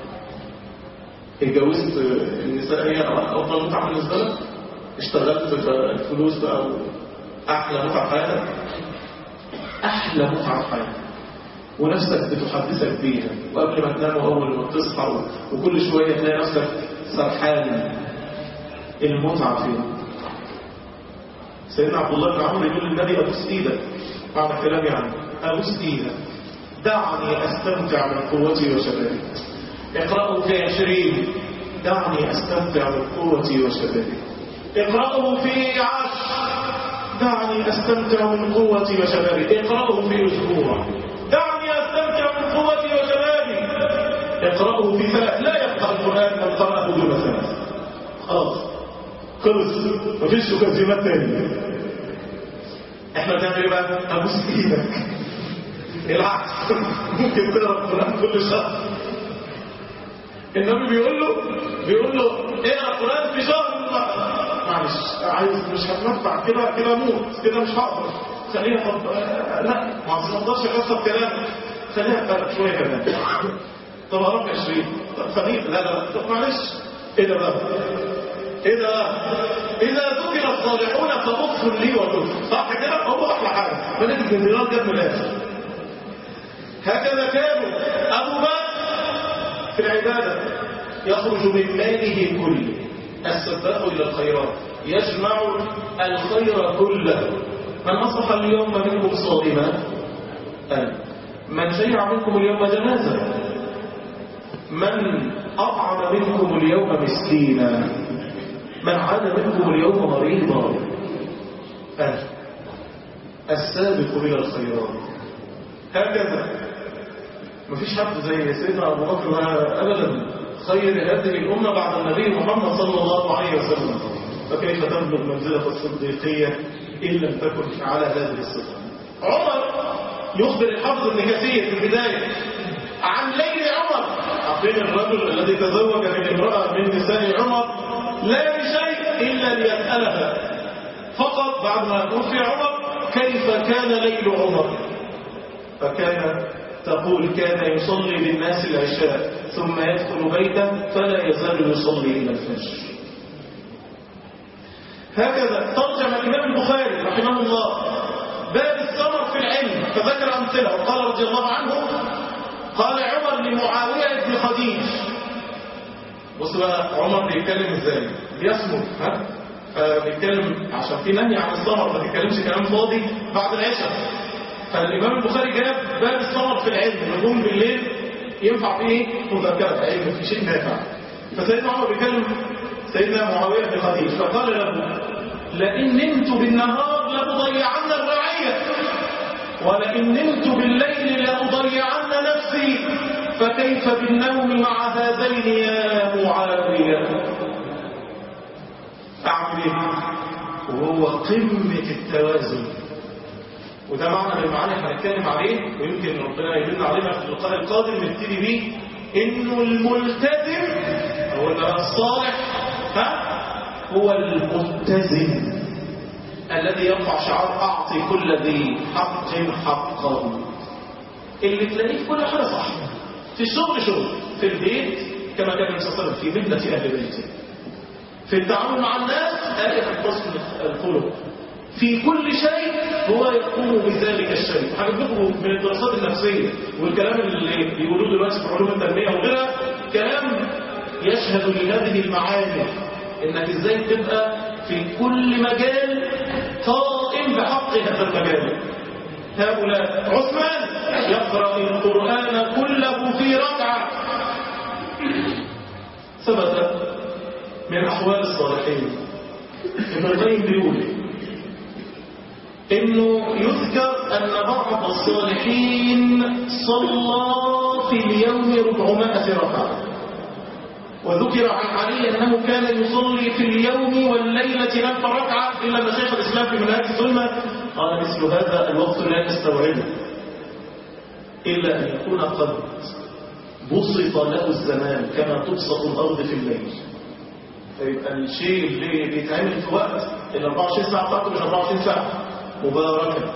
اتجوزت النساء هي أفضل متعة بالنسبة لك اشتغلت الفلوس بقى أحلى متعة في حياتك أحلى متعة في حياتك ونفسك بتحدثك بيها وقبل ما تنام وأول ما تصحى وكل شوية تلاقي نفسك سرحان المتعة فيها سيدنا عبد الله بن عمرو يقول للنبي أبوس إيدك بعد كلامي عنه أبوس إيدك دعني أستمتع من قوتي وشبابي اقرأوا في عشرين دعني أستمتع من قوتي وشبابي اقرأوا في عشر دعني أستمتع من قوتي وشبابي اقرأوا في أسبوع دعني أستمتع من قوتي وشبابي اقرأوا في ثلاث لا يبقى القرآن من قرأه دون ثلاث خلاص خلص مفيش مكذبات تاني احنا بنعمل ايه بقى ابوس ايدك العكس ممكن تقرا القران كل شهر النبي بيقول له بيقول له اقرا القران في شهر معلش عايز مش هتنفع كده كده موت كده مش هقدر خليها طب آه، لا ما اقدرش اكسر كلامك خليها فرق شويه كمان طب اروح 20 طب خليها لا لا طب معلش ايه ده بقى ايه ده بقى اذا ذكر الصالحون فلطف لي ولطف صح كده هو احلى حاجه بنت الجنرال جاب من الاخر هكذا كانوا ابو بكر في العباده يخرج من ماله كله السباق الى الخيرات يجمع الخير كله من اصبح اليوم منكم صائما انا من شيع منكم اليوم جنازه من اطعم منكم اليوم مسكينا من عاد منكم اليوم مريضا أنا السابق إلى الخيرات هكذا مفيش حد زي سيدنا أبو بكر أبدا خير هذه الأمة بعد النبي محمد صلى الله عليه وسلم فكيف تبلغ منزلة الصديقية إن لم تكن على هذه الصفة عمر يخبر الحافظ ابن كثير في البداية عن ليل عمر عارفين الرجل الذي تزوج من امرأة من نساء عمر لا لشيء إلا ليسألها فقط بعد ما توفي عمر كيف كان ليل عمر فكان تقول كان يصلي للناس العشاء ثم يدخل بيته فلا يزال يصلي إلى الفجر هكذا ترجم الإمام البخاري رحمه الله باب الثمر في العلم فذكر أمثلة وقال رضي الله عنه قال عمر لمعاوية بن خديج بص بقى عمر بيتكلم ازاي بيصمت ها فبيتكلم عشان في نهي عن السمر ما بيتكلمش كلام فاضي بعد العشاء فالامام البخاري جاب باب السمر في العلم نجوم بالليل ينفع فيه ايه مذاكره علم في شيء نافع فسيدنا عمر بيتكلم سيدنا معاويه بن خديج فقال له لئن نمت بالنهار لأضيعن الرعيه ولئن نمت بالليل لأضيعن نفسي فكيف بالنوم مع هذين يا معاوية أعمل إيه؟ وهو قمة التوازن وده معنى من المعاني اللي هنتكلم عليه ويمكن ربنا يدل علينا في اللقاء القادم نبتدي بيه انه الملتزم او الصالح ها هو المتزن الذي يرفع شعار اعطي كل ذي حق حقه اللي تلاقيه في كل حاجه صح في الشغل شغل في البيت كما كان النبي صلى الله عليه وسلم في ملة أهل بيته في التعامل مع الناس آية الحسن الخلق في كل شيء هو يقوم بذلك الشيء هجيب لكم من الدراسات النفسية والكلام اللي بيقولوه دلوقتي في علوم التنمية وغيرها كلام يشهد لهذه المعاني انك ازاي تبقى في كل مجال قائم بحق هذا المجال هؤلاء عثمان يقرأ القرآن كله في ركعة ثبت من أحوال الصالحين ابن القيم بيقول إنه يذكر أن بعض الصالحين صلى في اليوم ربعمائة ركعة وذكر عن علي أنه كان يصلي في اليوم والليلة ألف ركعة إلا أن شيخ الإسلام في منهج الظلمة قال مثل هذا الوقت لا نستوعبه إلا أن يكون قد بسط له الزمان كما تبسط الأرض في الليل فيبقى الشيء اللي بيتعمل في وقت ال 24 ساعة بتاعته مش 24 ساعة مباركة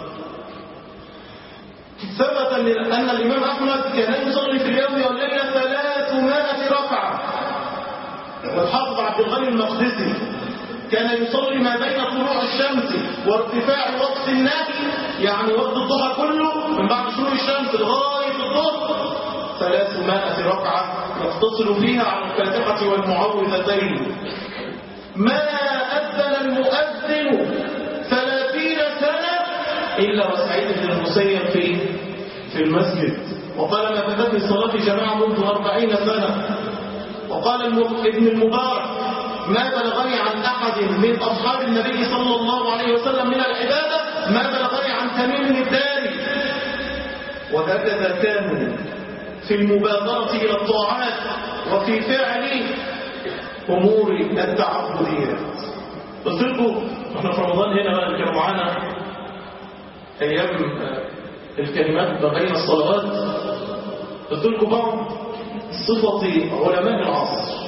ثبت أن الإمام أحمد كان يصلي في اليوم والليلة 300 ركعة والحافظ عبد الغني المقدسي كان يصلي ما بين طلوع الشمس وارتفاع وقت النهي يعني وقت الضحى كله من بعد شروق الشمس لغاية الظهر 300 ركعة يقتصر فيها على الفاتحة والمعوذتين ما أذن المؤذن ثلاثين سنة إلا وسعيد بن المسيب في في المسجد وقال ما فاتتني الصلاة في جماعة منذ أربعين سنة وقال ابن المبارك ما بلغني عن أحد من أصحاب النبي صلى الله عليه وسلم من العبادة ما بلغني عن تميم الداري وهكذا كانوا في المبادرة إلى الطاعات وفي فعل أمور التعبديات قلت لكم احنا في رمضان هنا بقى كانوا معانا أيام الكلمات ما بين الصلوات قلت لكم بعض صفة علماء العصر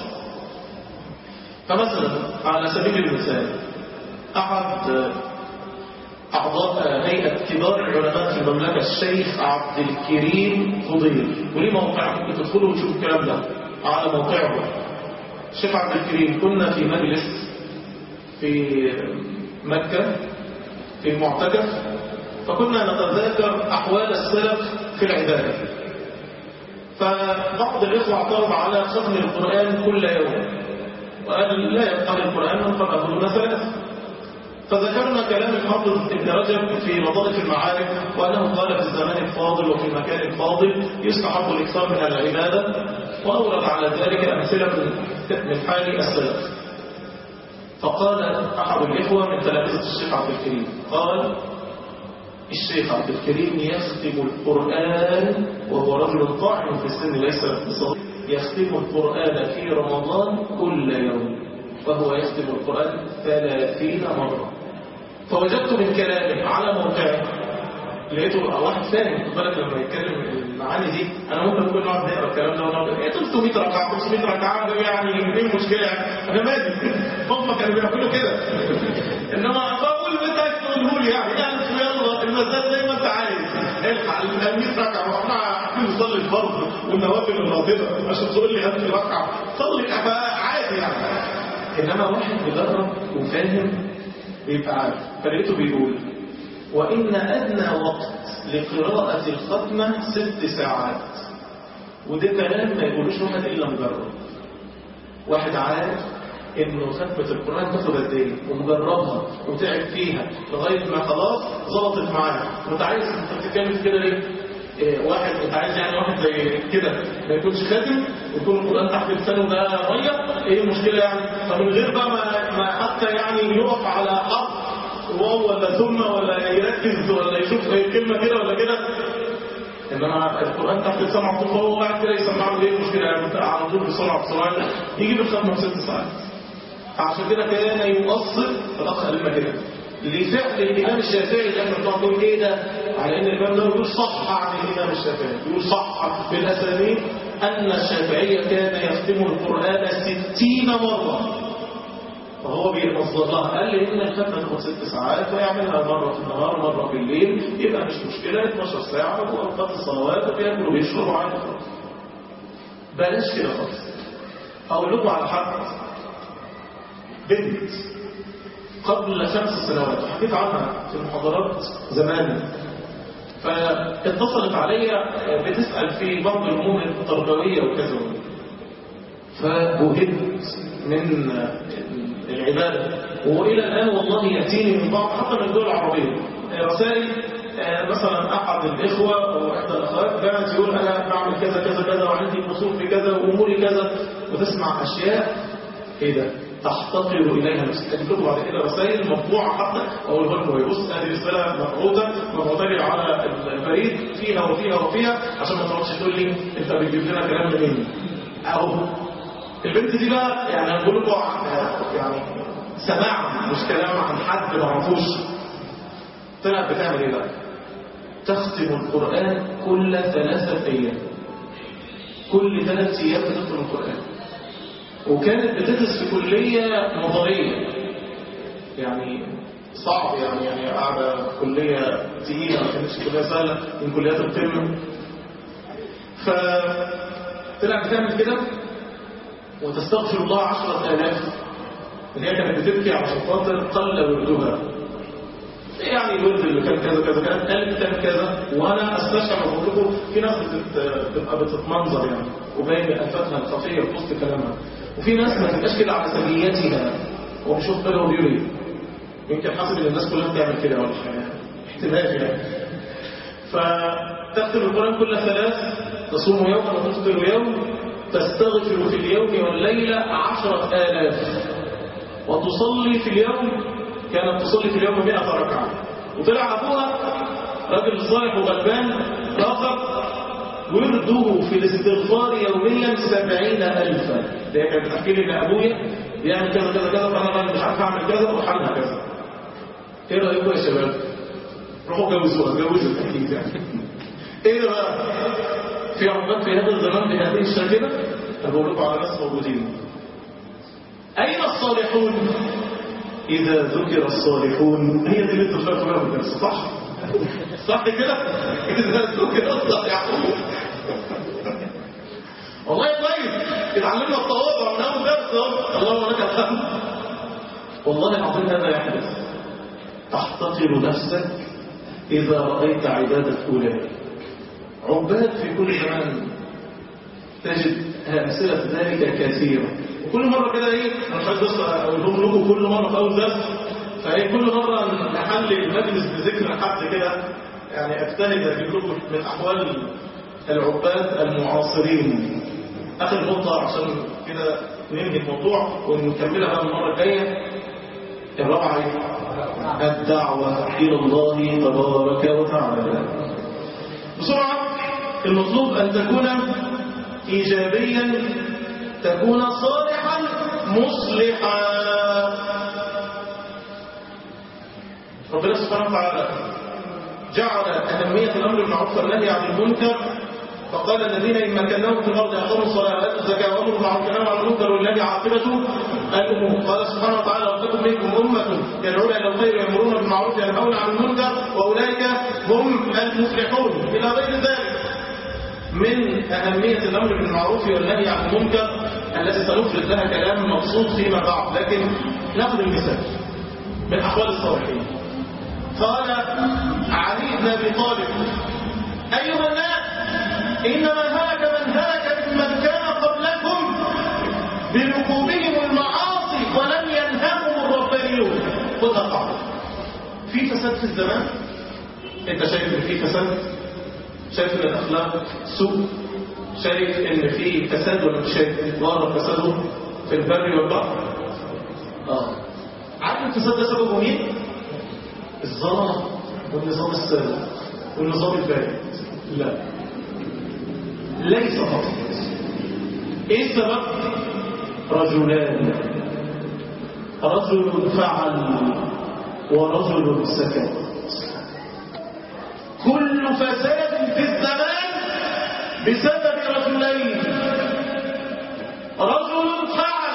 فمثلا على سبيل المثال أحد أعضاء هيئة كبار العلماء في المملكة الشيخ عبد الكريم فضيل وليه موقع ممكن تدخلوا وتشوفوا الكلام ده على موقعه الشيخ عبد الكريم كنا في مجلس في مكة في المعتكف فكنا نتذاكر أحوال السلف في العبادة فبعض الإخوة اعترض على ختم القرآن كل يوم وقال لا يبقى القرآن من قرأه دون ثلاث فذكرنا كلام الحافظ ابن رجب في لطائف المعارف وأنه قال في الزمان الفاضل وفي المكان الفاضل يستحب الإكثار من العبادة وأورد على ذلك أمثلة من حال السلف فقال أحد الإخوة من تلاميذ الشيخ عبد الكريم قال الشيخ عبد الكريم يختم القرآن وهو رجل طاعن في السن ليس بصغير يختم القرآن في رمضان كل يوم وهو يختم القرآن ثلاثين مرة فوجدت من كلامه على موقعه لقيته واحد فاهم خد بالك لما يتكلم المعاني دي انا ممكن ممكن نقعد نقرا الكلام ده ونقعد ايه 300 ركعه 500 ركعه ده يعني ايه المشكله انا مالي هم كانوا بيعملوا كده انما بقول بدك تقوله لي يعني يعني يلا المسألة زي ما انت عايز الحق ال 100 ركعه واحنا عارفين نصلي الفرض والنوافل الراتبه عشان تقول لي هات لي ركعه صلي عادي يعني انما واحد مجرب وفاهم بيبقى عارف فلقيته بيقول وإن أدنى وقت لقراءة الختمة ست ساعات وده كلام ما يقولوش واحد إلا مجرب واحد عارف إنه ختمة القرآن تاخد قد إيه ومجربها وتعب فيها لغاية ما خلاص ظبطت معاه وأنت عايز أنت بتتكلم كده ليه؟ إيه واحد انت عايز يعني واحد زي كده ما يكونش خاتم ويكون القرآن تحت لسانه ده ميه ايه المشكلة يعني فمن غير بقى ما, ما حتى يعني يقف على حرف واو ولا ثم ولا يركز ولا يشوف كلمة كده ولا كده انما القرآن تحت لسانه على طول فهو قاعد كده يسمع له ايه المشكلة يعني على طول بسرعة بسرعة يجيب الختمة في ست ساعات عشان كده كان يقصر الاخ قال لنا كده لفعل الإمام الشافعي اللي احنا بنقعد نقول ايه ده على ان الإمام ده يقول صح عن الإمام الشافعي يقول صح بالأسانيد أن الشافعي كان يختم القرآن ستين مرة فهو بيمصدر لها قال لي إن الختمة تاخد ست ساعات ويعملها مرة في النهار مرة في الليل يبقى مش مشكلة 12 ساعة وأوقات الصلوات وبياكل وبيشرب عادي خالص بلاش كده خالص أقول لكم على حد بنت قبل خمس سنوات حكيت عنها في المحاضرات زمان فاتصلت عليا بتسأل في بعض الأمور التربوية وكذا فوهبت من العبادة وإلى الآن والله يأتيني من بعض حتى من الدول العربية رسائل مثلا أحد الإخوة أو إحدى الأخوات كانت يقول أنا بعمل كذا كذا كذا وعندي قصور في كذا وأموري كذا وتسمع أشياء إيه ده تحتقر إليها نفسك تكتبوا بعد كده رسائل مطبوعة حتى أقول لكم يبص هذه رسالة مبعوثة مبعوثة لي على البريد فيها وفيها وفيها عشان ما تقعدش تقول لي أنت بتجيب لنا كلام منين أو البنت دي بقى يعني هنقول لكم يعني سماع مش كلام عن حد ما عرفوش طلعت بتعمل ايه بقى؟ تختم القرآن كل ثلاثة أيام كل ثلاث أيام بتختم القرآن وكانت بتدرس في كلية نظرية يعني صعب يعني يعني قاعدة في كلية تقيلة ما كانتش كلية سهلة من كليات القمة فطلع بتعمل كده وتستغفر الله عشرة آلاف اللي هي كانت بتبكي عشان خاطر قل وردها يعني الورد اللي كان كذا كذا كذا قال كان كذا وانا استشعر بقول لكم في ناس بتبقى بتتمنظر يعني وباين آفاتها الخفيه في وسط كلامها وفي ناس ما تبقاش كده على سجيتها ومش واخد باله بيقول ايه يمكن حاسب ان الناس كلها بتعمل كده ولا حاجه احتمال يعني فتختم القران كل ثلاث تصوم يوما وتفطر يوم تستغفر في اليوم والليله عشرة آلاف وتصلي في اليوم كانت تصلي في اليوم 100 ركعه وطلع ابوها راجل صالح وغلبان اخر ورده في الاستغفار يوميا سبعين ألفا ده كانت بتحكي لي ان ابويا بيعمل كذا كذا كذا فانا بقى مش عارف اعمل كذا وحالها كذا ايه رايكم يا شباب روحوا جوزوها جوزوا التحديد يعني ايه ده بقى في عقبات في هذا الزمان بهذه الشاكله انا بقول لكم على ناس موجودين اين الصالحون إذا ذكر الصالحون هي دي اللي انتوا شايفوا في الدرس صح؟ صح كده؟ إذا ذكر الصالحون والله كويس اتعلمنا التواضع من اول درس اهو اللهم لك الحمد والله العظيم هذا يحدث تحتقر نفسك اذا رايت عباده اولئك عباد في كل زمان تجد امثله ذلك كثيره وكل مره كده ايه انا مش عايز بس اقول لكم كل مره في اول درس فهي كل مره نحل المجلس بذكر حد كده يعني اجتهد اجيب لكم من احوال العباد المعاصرين آخر نقطة عشان كده ننهي الموضوع ونكملها بقى المرة الجاية الرابعة الدعوة إلى الله تبارك وتعالى بسرعة المطلوب أن تكون إيجابيا تكون صالحا مصلحا ربنا سبحانه وتعالى جعل أهمية الأمر بالمعروف والنهي عن المنكر فقال الذين إن مكناهم في الأرض أقاموا الصلاة وآتوا الزكاة وأمروا بالمعروف والنهي عن المنكر والذي عاقبة الأمور قال سبحانه وتعالى ولتكن منكم أمة يدعون إلى الخير ويأمرون بالمعروف وينهون عن المنكر وأولئك هم المفلحون إلى غير ذلك من أهمية الأمر بالمعروف والنهي عن المنكر التي سنفرد لها كلام مبسوط فيما بعد لكن ناخذ المثال من أحوال الصالحين قال علي بن أبي طالب أيها الناس إنما هلك من هلك ممن كان قبلكم بركوبهم المعاصي ولم ينههم الربانيون خذها قاعدة في فساد في الزمان انت شايف ان في فساد شايف ان الاخلاق سوء شايف ان في فساد ولا مش شايف ظهر فساده في البر والبحر اه عارف الفساد ده سببه مين الظلم والنظام السابق والنظام البارد لا ليس فقط ايه السبب رجلان رجل فعل ورجل سكت كل فساد في الزمان بسبب رجلين رجل فعل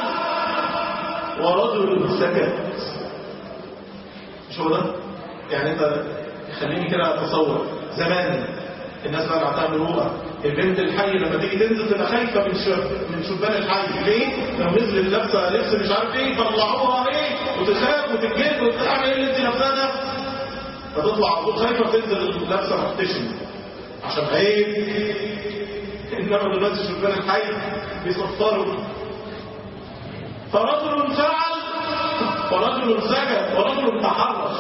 ورجل سكت مش هو ده يعني انت خليني كده اتصور زمان الناس بقى عندها مروءه البنت الحي لما تيجي تنزل تبقى خايفه من شب من شبان الحي ليه؟ لو نزلت لابسه لبس مش عارف ايه يطلعوها ايه وتخاف وتتجلد وتعمل ايه اللي انت لابساه ده؟ فتطلع على طول خايفه وتنزل لابسه محتشمه عشان عيب انما دلوقتي شبان الحي بيصفروا فرجل فعل ورجل سكت ورجل تحرش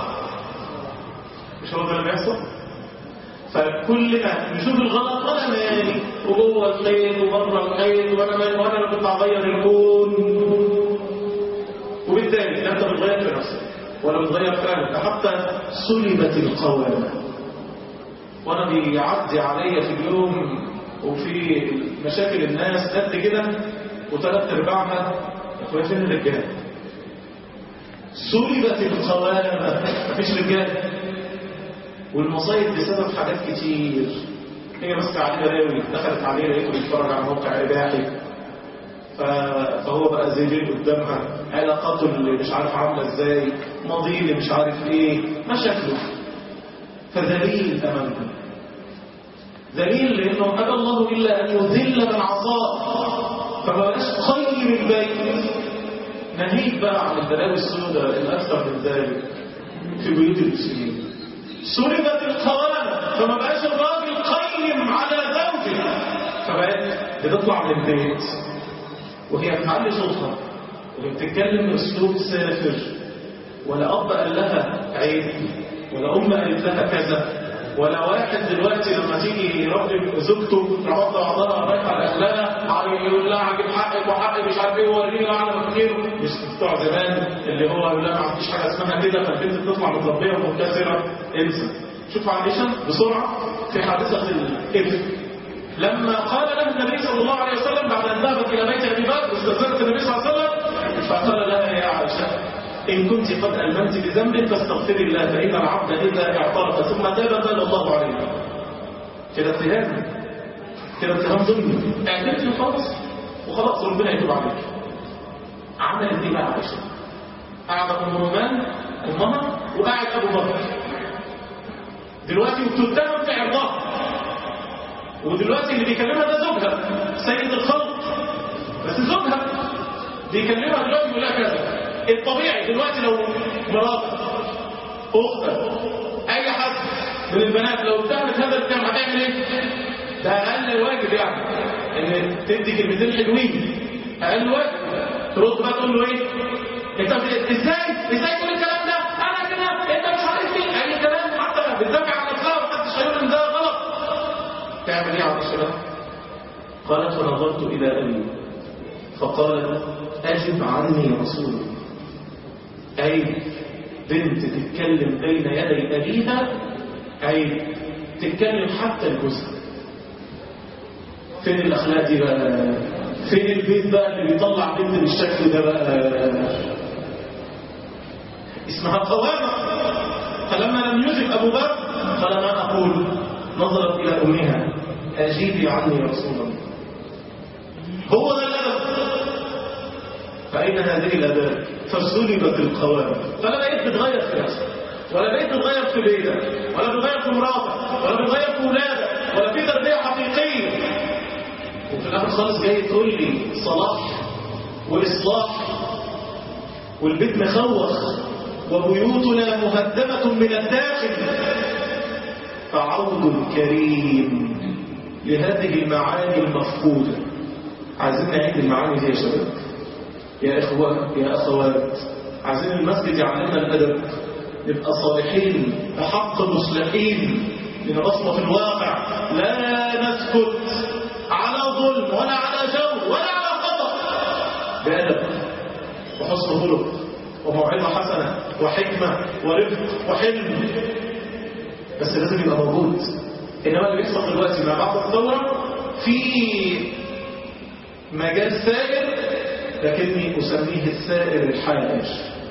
مش هو ده اللي بيحصل؟ فكلنا نشوف الغلط وانا مالي وجوه الخير وبره الخير وانا مالي وانا اللي كنت هغير الكون وبالتالي لا انت بتغير في نفسك ولا بتغير في اهلك حتى سلبت القوامه وانا بيعدي عليا في اليوم وفي مشاكل الناس قد كده وثلاث ارباعها اخويا فين الرجال سلبت القوامه مفيش رجال والمصايب بسبب حاجات كتير هي ماسكه عليه بلاوي دخلت عليه لقيته بيتفرج على موقع اباحي فهو بقى زي قدامها علاقاته اللي مش عارف عامله ازاي ماضيه اللي مش عارف ايه مشاكله فذليل امامها ذليل لانه ابى الله الا ان يذل من عصاه فما بقاش خير البيت ناهيك بقى عن البلاوي السوداء الاكثر من ذلك في بيوت المسلمين سلبت القوامة فما بقاش الراجل قيم على زوجه فبقت بتطلع من البيت وهي بتعلي صوتها وهي بتتكلم باسلوب سافر ولا اب قال لها عيب ولا ام قالت لها كذا ولا واحد دلوقتي لما تيجي يربي زوجته تحط بعضها رايحه لاهلها على يقول لها هجيب حقك وحقك مش عارف ايه ووريني اعلى بكتير مش بتوع زمان اللي هو يقول لها ما عنديش حاجه اسمها كده فالبنت بتطلع متربيه ومنكسره انسى شوف عائشه بسرعه في حادثه الافك لما قال له النبي صلى الله عليه وسلم بعد ان ذهبت الى بيت ابي بكر واستاذنت النبي صلى الله عليه وسلم فقال لها يا عائشه إن كنت قد ألممت بذنب فاستغفري الله فإن العبد إذا اعترف ثم تاب تاب الله عليه كده اتهام كده اتهام ظلمي اعترفي خلاص وخلاص ربنا يتوب عليك عملت ايه بقى عائشة قاعدة أم رومان أمها وقاعد أبو بكر دلوقتي وبتتهم في عرضها ودلوقتي اللي بيكلمها ده زوجها سيد الخلق بس زوجها بيكلمها دلوقتي يقول لها كذا الطبيعي دلوقتي لو مراتك اختك اي حد من البنات لو اتهمت هذا الاتهام هتعمل ايه؟ ده اقل واجب يعني ان تدي كلمتين حلوين اقل واجب ترد بقى تقول له ايه؟ انت ازاي؟ ازاي تقول الكلام ده؟ انا كده انت مش عارف ايه اي كلام حتى بتدافع عن نفسها ومحدش هيقول ان ده غلط تعمل ايه يا عبد الشباب؟ قالت فنظرت الى ابي فقالت اجب عني رسول اي بنت تتكلم بين يدي ابيها اي تتكلم حتى الجزء فين الاخلاق دي بقى فين البيت بقى اللي بيطلع بنت بالشكل ده بقى اسمها قوامة فلما لم يجب أبو بكر قال ما أقول نظرت إلى أمها أجيبي عني رسول الله هو ده الأدب فأين هذه الأداب فسلبت القوامة فلا بقيت بتغير في نفسك ولا بقيت بتغير في بيتك ولا بتغير في مراتك ولا بتغير في ولادك ولا في تربية حقيقية وفي الآخر خالص جاي تقول لي صلاح وإصلاح والبيت مخوخ وبيوتنا مهدمة من الداخل فعود كريم لهذه المعاني المفقودة عايزين نعيد المعاني دي يا شباب يا إخوة يا أخوات عايزين المسجد يعلمنا الأدب نبقى صالحين بحق مصلحين لنبصنا في الواقع لا نسكت على ظلم ولا على جور ولا على خطأ بأدب وحسن خلق وموعظة حسنة وحكمة ورفق وحلم بس لازم يبقى موجود إنما اللي بيحصل دلوقتي مع بعض الثورة في مجال سائر لكني أسميه السائر الحائج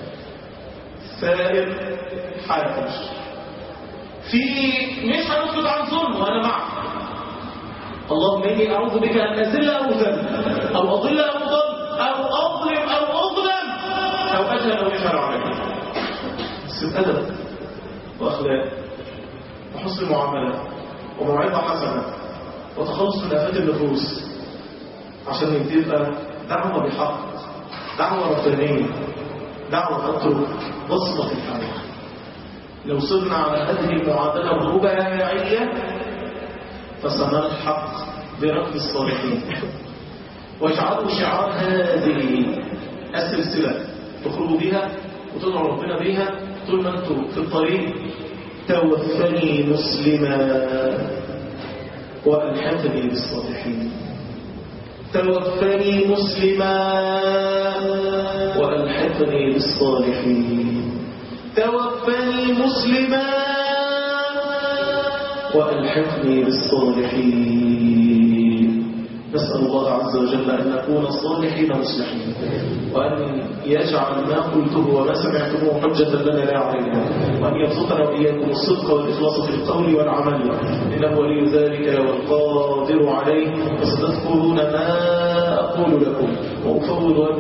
سائر حائج في مش هنسكت عن ظلم وأنا معك اللهم إني أعوذ بك أن أزل أو ذل أو أضل أو ضل أو أظلم أو أظلم أو أجهل أو يجهل علي بس بأدب وأخلاق وحسن معاملة وموعظة حسنة وتخلص من آفات النفوس عشان تبقى دعوة بحق دعوة ربانية دعوة تترك بصمة الحياة لو صرنا على هذه المعادلة الرباعية فسنلحق برب الصالحين واجعلوا شعار هذه السلسلة تخرجوا بها وتدعوا ربنا بها طول ما انتم في الطريق توفني مسلما وألحقني بالصالحين توفني مسلما وألحقني بالصالحين توفني مسلما وألحقني بالصالحين نسأل الله عز وجل أن نكون صالحين مصلحين وأن يجعل ما قلته وما سمعته حجة لنا لا علينا وأن يرزقنا وإياكم الصدق والإخلاص في القول والعمل إنه ولي ذلك والقادر عليه فستذكرون ما أقول لكم وأفوض